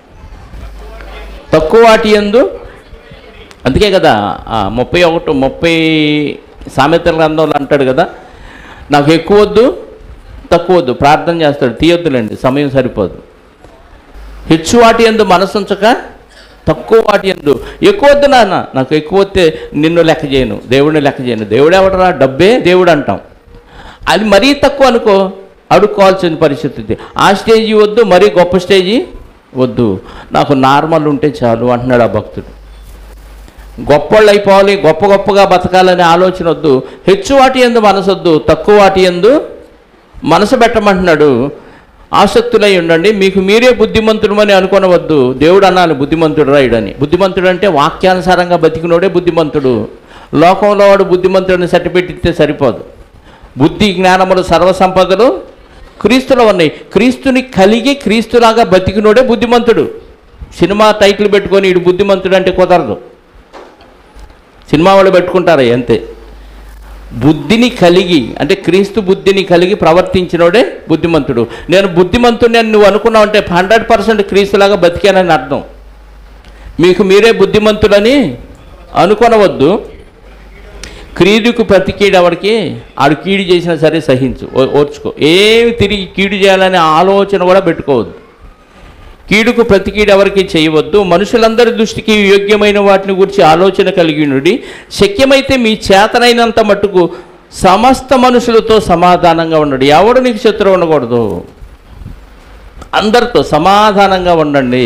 తక్కువ వాటి ఎందు అందుకే కదా ఆ, ముప్పై ఒకటి ముప్పై సామెతల గ్రంథంలో అంటాడు కదా నాకు ఎక్కువ వద్దు తక్కువ వద్దు ప్రార్థన చేస్తాడు తీయొద్దులేండి సమయం సరిపోదు హెచ్చు వాటి ఎందు మనసుంచక తక్కువ వాటి ఎందు ఎక్కువ వద్దు నాన్న నాకు ఎక్కువ వస్తే నిన్ను లెక్క చేయను దేవుడిని లెక్క చేయను దేవుడు ఎవడరా డబ్బే దేవుడు అంటాం అది మరీ తక్కువ అనుకో అడుక్కోవాల్సిన పరిస్థితి ఉంది. ఆ స్టేజీ వద్దు మరీ గొప్ప స్టేజీ వద్దు నాకు నార్మల్ ఉంటే చాలు అంటున్నాడు ఆ భక్తుడు గొప్పోళ్ళు అయిపోవాలి గొప్ప గొప్పగా బతకాలనే ఆలోచన వద్దు హెచ్చు వాటి ఎందు మనసొద్దు తక్కువ వాటి ఎందు మనసు పెట్టమంటున్నాడు ఆసక్తులై ఉండండి మీకు మీరే బుద్ధిమంతుడమని అనుకోనవద్దు దేవుడు అనాలి బుద్ధిమంతుడు రాయుడని బుద్ధిమంతుడు అంటే వాక్యానుసారంగా బతికినోడే బుద్ధిమంతుడు లోకంలో వాడు బుద్ధిమంతుడిని సర్టిఫికెట్ ఇస్తే సరిపోదు బుద్ధి జ్ఞానములు సర్వసంపదలు క్రీస్తులో ఉన్నాయి క్రీస్తుని కలిగి క్రీస్తులాగా బతికినోడే బుద్ధిమంతుడు సినిమా టైటిల్ పెట్టుకొని ఇడు బుద్ధిమంతుడు అంటే కుదరదు సినిమా వాళ్ళు పెట్టుకుంటారు అంతే బుద్ధిని కలిగి అంటే క్రీస్తు బుద్ధిని కలిగి ప్రవర్తించినోడే బుద్ధిమంతుడు నేను బుద్ధిమంతుడిని అని నువ్వు అనుకున్నావు అంటే హండ్రెడ్ పర్సెంట్ క్రీస్తులాగా బతికానని అర్థం మీకు మీరే బుద్ధిమంతులని అనుకొనవద్దు క్రీడుకు ప్రతి కీడు ఎవరికి ఆడు కీడు చేసినా సరే సహించు ఓ- ఓర్చుకో ఏమి తిరిగి కీడు చేయాలనే ఆలోచన కూడా పెట్టుకోవద్దు కీడుకు ప్రతి కీడు ఎవరికి చేయవద్దు మనుషులందరి దృష్టికి యోగ్యమైన వాటిని గురించి ఆలోచన కలిగి ఉండి శక్యమైతే మీ చేతనైనంత మట్టుకు సమస్త మనుషులతో సమాధానంగా ఉండడు ఎవడు నీకు శత్రువు ఉండకూడదు అందరితో సమాధానంగా ఉండండి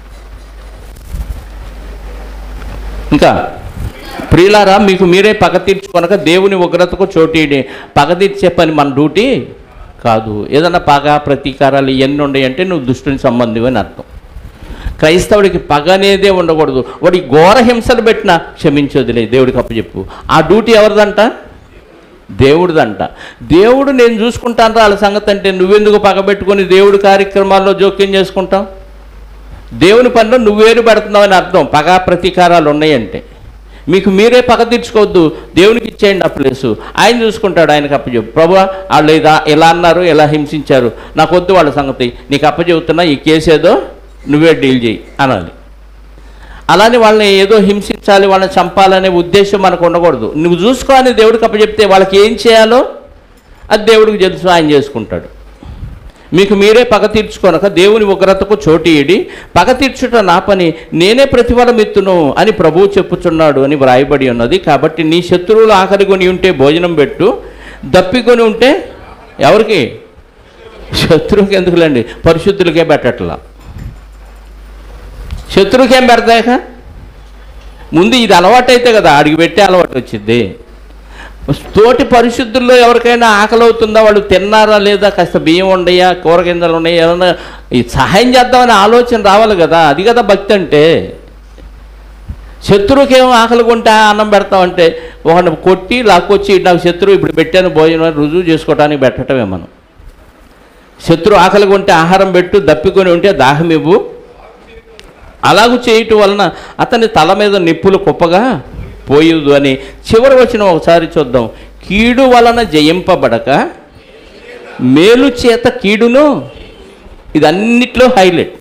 ఇంకా ప్రియులారా మీకు మీరే పగ తీర్చుకొనక దేవుని ఉగ్రతకు చోటీడి పగ తీర్చే పని మన డ్యూటీ కాదు ఏదన్నా పగ ప్రతీకారాలు ఇవన్నీ ఉన్నాయంటే నువ్వు దుష్టుని సంబంధం అని అర్థం క్రైస్తవుడికి పగ అనేదే ఉండకూడదు వాడి ఘోర హింసలు పెట్టినా క్షమించొదిలే దేవుడికి అప్పచెప్పు ఆ డ్యూటీ ఎవరిదంట దేవుడిదంట దేవుడు నేను చూసుకుంటాను వాళ్ళ సంగతి అంటే నువ్వెందుకు పగబెట్టుకొని దేవుడి కార్యక్రమాల్లో జోక్యం చేసుకుంటావు దేవుని పనిలో నువ్వేరు పెడుతున్నావని అర్థం పగ ప్రతీకారాలు ఉన్నాయంటే మీకు మీరే పగ తీర్చుకోవద్దు దేవునికి ఇచ్చేయండి ఆ ప్లేసు ఆయన చూసుకుంటాడు ఆయనకు అప్పచెప్పు ప్రభు వాళ్ళు ఇలా ఇలా అన్నారు ఇలా హింసించారు నాకు వద్దు వాళ్ళ సంగతి నీకు అప్పచెబుతున్నా ఈ కేసు ఏదో నువ్వే డీల్ చేయి అనాలి అలానే వాళ్ళని ఏదో హింసించాలి వాళ్ళని చంపాలనే ఉద్దేశం మనకు ఉండకూడదు నువ్వు చూసుకో అని దేవుడికి అప్పచెప్తే వాళ్ళకి ఏం చేయాలో అది దేవుడికి తెలుసు ఆయన చేసుకుంటాడు మీకు మీరే పగ తీర్చుకొనక దేవుని ఉగ్రతకు చోటీయడి పగ తీర్చుట నా పని నేనే ప్రతిఫలం ఎత్తును అని ప్రభువు చెప్పుచున్నాడు అని వ్రాయబడి ఉన్నది కాబట్టి నీ శత్రువులు ఆకలి కొని ఉంటే భోజనం పెట్టు దప్పికొని ఉంటే ఎవరికి శత్రువుకి ఎందుకులేండి పరిశుద్ధులకే పెట్టట్లా శత్రువుకేం పెడతాయిక ముందు ఇది అలవాటు అయితే కదా ఆడికి పెట్టే అలవాటు వచ్చింది తోటి పరిశుద్ధుల్లో ఎవరికైనా ఆకలి అవుతుందా వాళ్ళు తిన్నారా లేదా కాస్త బియ్యం ఉండయా కూరగింజలు ఉన్నాయా ఏమన్నా ఈ సహాయం చేద్దామనే ఆలోచన రావాలి కదా అది కదా భక్తి అంటే శత్రువుకేమో ఆకలి కొంటే అన్నం పెడతామంటే ఒకరిని కొట్టి లాక్కొచ్చి నాకు శత్రువు ఇప్పుడు పెట్టాను భోజనం అని రుజువు చేసుకోవడానికి పెట్టడమే మనం శత్రు ఆకలి కొంటే ఆహారం పెట్టు దప్పికొని ఉంటే దాహం ఇవ్వు అలాగూ చేయటం వలన అతని తల మీద నిప్పులు కుప్పగా పోయుదు అని చివరి వచ్చిన ఒకసారి చూద్దాం కీడు వలన జయింపబడక మేలు చేత కీడును ఇది అన్నిట్లో హైలైట్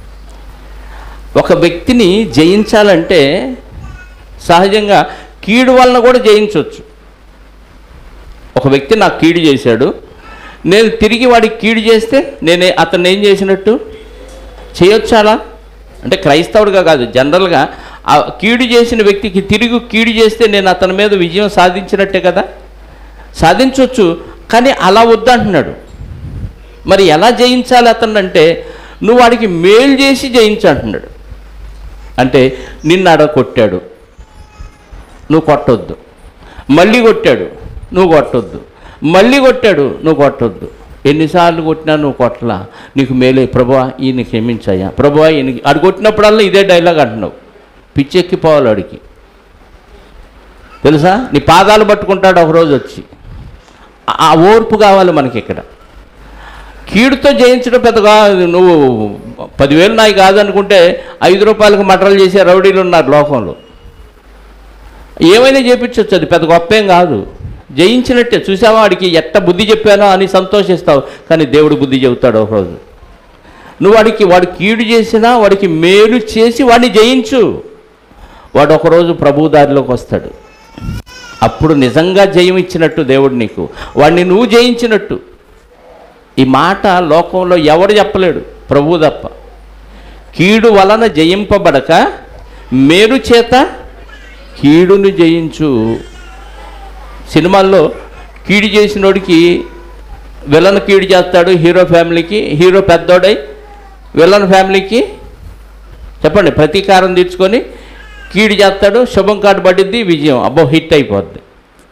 ఒక వ్యక్తిని జయించాలంటే సహజంగా కీడు వలన కూడా జయించవచ్చు ఒక వ్యక్తి నాకు కీడు చేశాడు నేను తిరిగి వాడికి కీడు చేస్తే నేనే అతను ఏం చేసినట్టు చేయొచ్చు అలా అంటే క్రైస్తవుడిగా కాదు జనరల్గా ఆ కీడు చేసిన వ్యక్తికి తిరిగి కీడు చేస్తే నేను అతని మీద విజయం సాధించినట్టే కదా సాధించవచ్చు కానీ అలా వద్దంటున్నాడు మరి ఎలా జయించాలి అతను అంటే నువ్వు వాడికి మేలు చేసి జయించు అంటున్నాడు అంటే నిన్ను ఆడ కొట్టాడు నువ్వు కొట్టొద్దు మళ్ళీ కొట్టాడు నువ్వు కొట్టొద్దు మళ్ళీ కొట్టాడు నువ్వు కొట్టొద్దు ఎన్నిసార్లు కొట్టినా నువ్వు కొట్టలా నీకు మేలే ప్రభువా ఈయన క్షమించాయా ప్రభువా ఈయన ఆడు కొట్టినప్పుడల్లా ఇదే డైలాగ్ అంటున్నావు పిచ్చెక్కిపోవాలి ఆడికి తెలుసా నీ పాదాలు పట్టుకుంటాడు ఒకరోజు వచ్చి ఆ- ఆ ఓర్పు కావాలి మనకి ఇక్కడ కీడుతో జయించడం పెద్దగా నువ్వు పదివేలు నాయి కాదనుకుంటే ఐదు రూపాయలకు మటరలు చేసే రౌడీలు ఉన్నారు లోకంలో ఏమైనా చేపించవచ్చు అది పెద్ద గొప్ప ఏం కాదు జయించినట్టే చూసావా వాడికి ఎట్ట బుద్ధి చెప్పానో అని సంతోషిస్తావు కానీ దేవుడు బుద్ధి చెబుతాడు ఒకరోజు నువ్వు వాడికి వాడు కీడు చేసినా వాడికి మేలు చేసి వాడిని జయించు వాడు ఒకరోజు ప్రభు దారిలోకి వస్తాడు అప్పుడు నిజంగా జయం ఇచ్చినట్టు దేవుడు నీకు వాడిని నువ్వు జయించినట్టు ఈ మాట లోకంలో ఎవడు చెప్పలేడు ప్రభు తప్ప కీడు వలన జయింపబడక మేలు చేత కీడును జయించు సినిమాల్లో కీడు చేసినోడికి విలన్ కీడు చేస్తాడు హీరో ఫ్యామిలీకి హీరో పెద్దోడై విలన్ ఫ్యామిలీకి చెప్పండి ప్రతీకారం తీర్చుకొని కీడు చేస్తాడు శుభం కార్డు పడిద్ది విజయం అబ్బో హిట్ అయిపోద్ది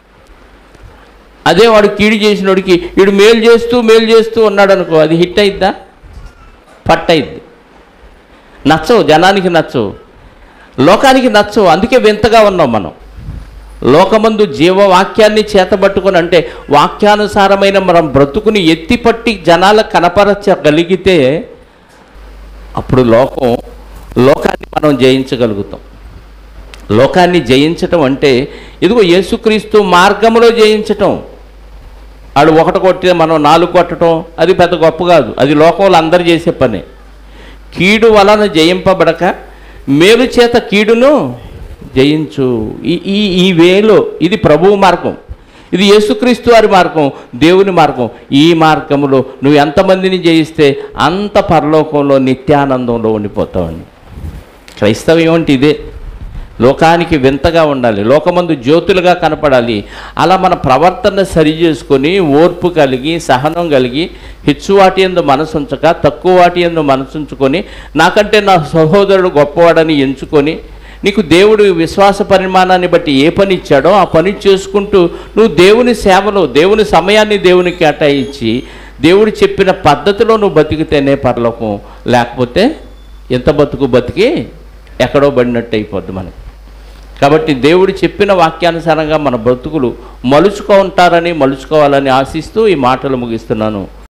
అదే వాడు కీడు చేసినోడికి వీడు మేలు చేస్తూ మేలు చేస్తూ ఉన్నాడు అనుకో అది హిట్ అయిద్దా పట్ అయిద్ది నచ్చవు జనానికి నచ్చవు లోకానికి నచ్చవు అందుకే వింతగా ఉన్నాం మనం లోకమందు జీవవాక్యాన్ని చేతబట్టుకొని అంటే వాక్యానుసారమైన మనం బ్రతుకుని ఎత్తిపట్టి జనాలకు కనపరచగలిగితే అప్పుడు లోకం లోకాన్ని మనం జయించగలుగుతాం లోకాన్ని జయించటం అంటే ఇదిగో యేసుక్రీస్తు మార్గంలో జయించటం ఆడు ఒకటి కొట్టితే మనం నాలుగు కొట్టడం అది పెద్ద గొప్ప కాదు అది లోకంలో అందరు చేసే పని కీడు వలన జయింపబడక మేలు చేత కీడును జయించు ఈ ఈ ఈ వేలో ఇది ప్రభువు మార్గం ఇది యేసుక్రీస్తు వారి మార్గం దేవుని మార్గం ఈ మార్గంలో నువ్వు ఎంతమందిని జయిస్తే అంత పరలోకంలో నిత్యానందంలో ఉండిపోతావండి క్రైస్తవం అంటే ఇదే లోకానికి వింతగా ఉండాలి లోకమందు జ్యోతులుగా కనపడాలి అలా మన ప్రవర్తన సరి చేసుకొని ఓర్పు కలిగి సహనం కలిగి హెచ్చు వాటి ఎందు మనసుంచక తక్కువ వాటి ఎందు మనసుంచుకొని నాకంటే నా సహోదరుడు గొప్పవాడని ఎంచుకొని నీకు దేవుడు విశ్వాస పరిమాణాన్ని బట్టి ఏ పని ఇచ్చాడో ఆ పని చేసుకుంటూ నువ్వు దేవుని సేవలో దేవుని సమయాన్ని దేవునికి కేటాయించి దేవుడు చెప్పిన పద్ధతిలో నువ్వు బతికితేనే పరలోకం లేకపోతే ఎంత బతుకు బతికి ఎక్కడో పడినట్టు అయిపోద్ది మనకి కాబట్టి దేవుడు చెప్పిన వాక్యానుసారంగా మన బ్రతుకులు మలుచుకో ఉంటారని మలుచుకోవాలని ఆశిస్తూ ఈ మాటలు ముగిస్తున్నాను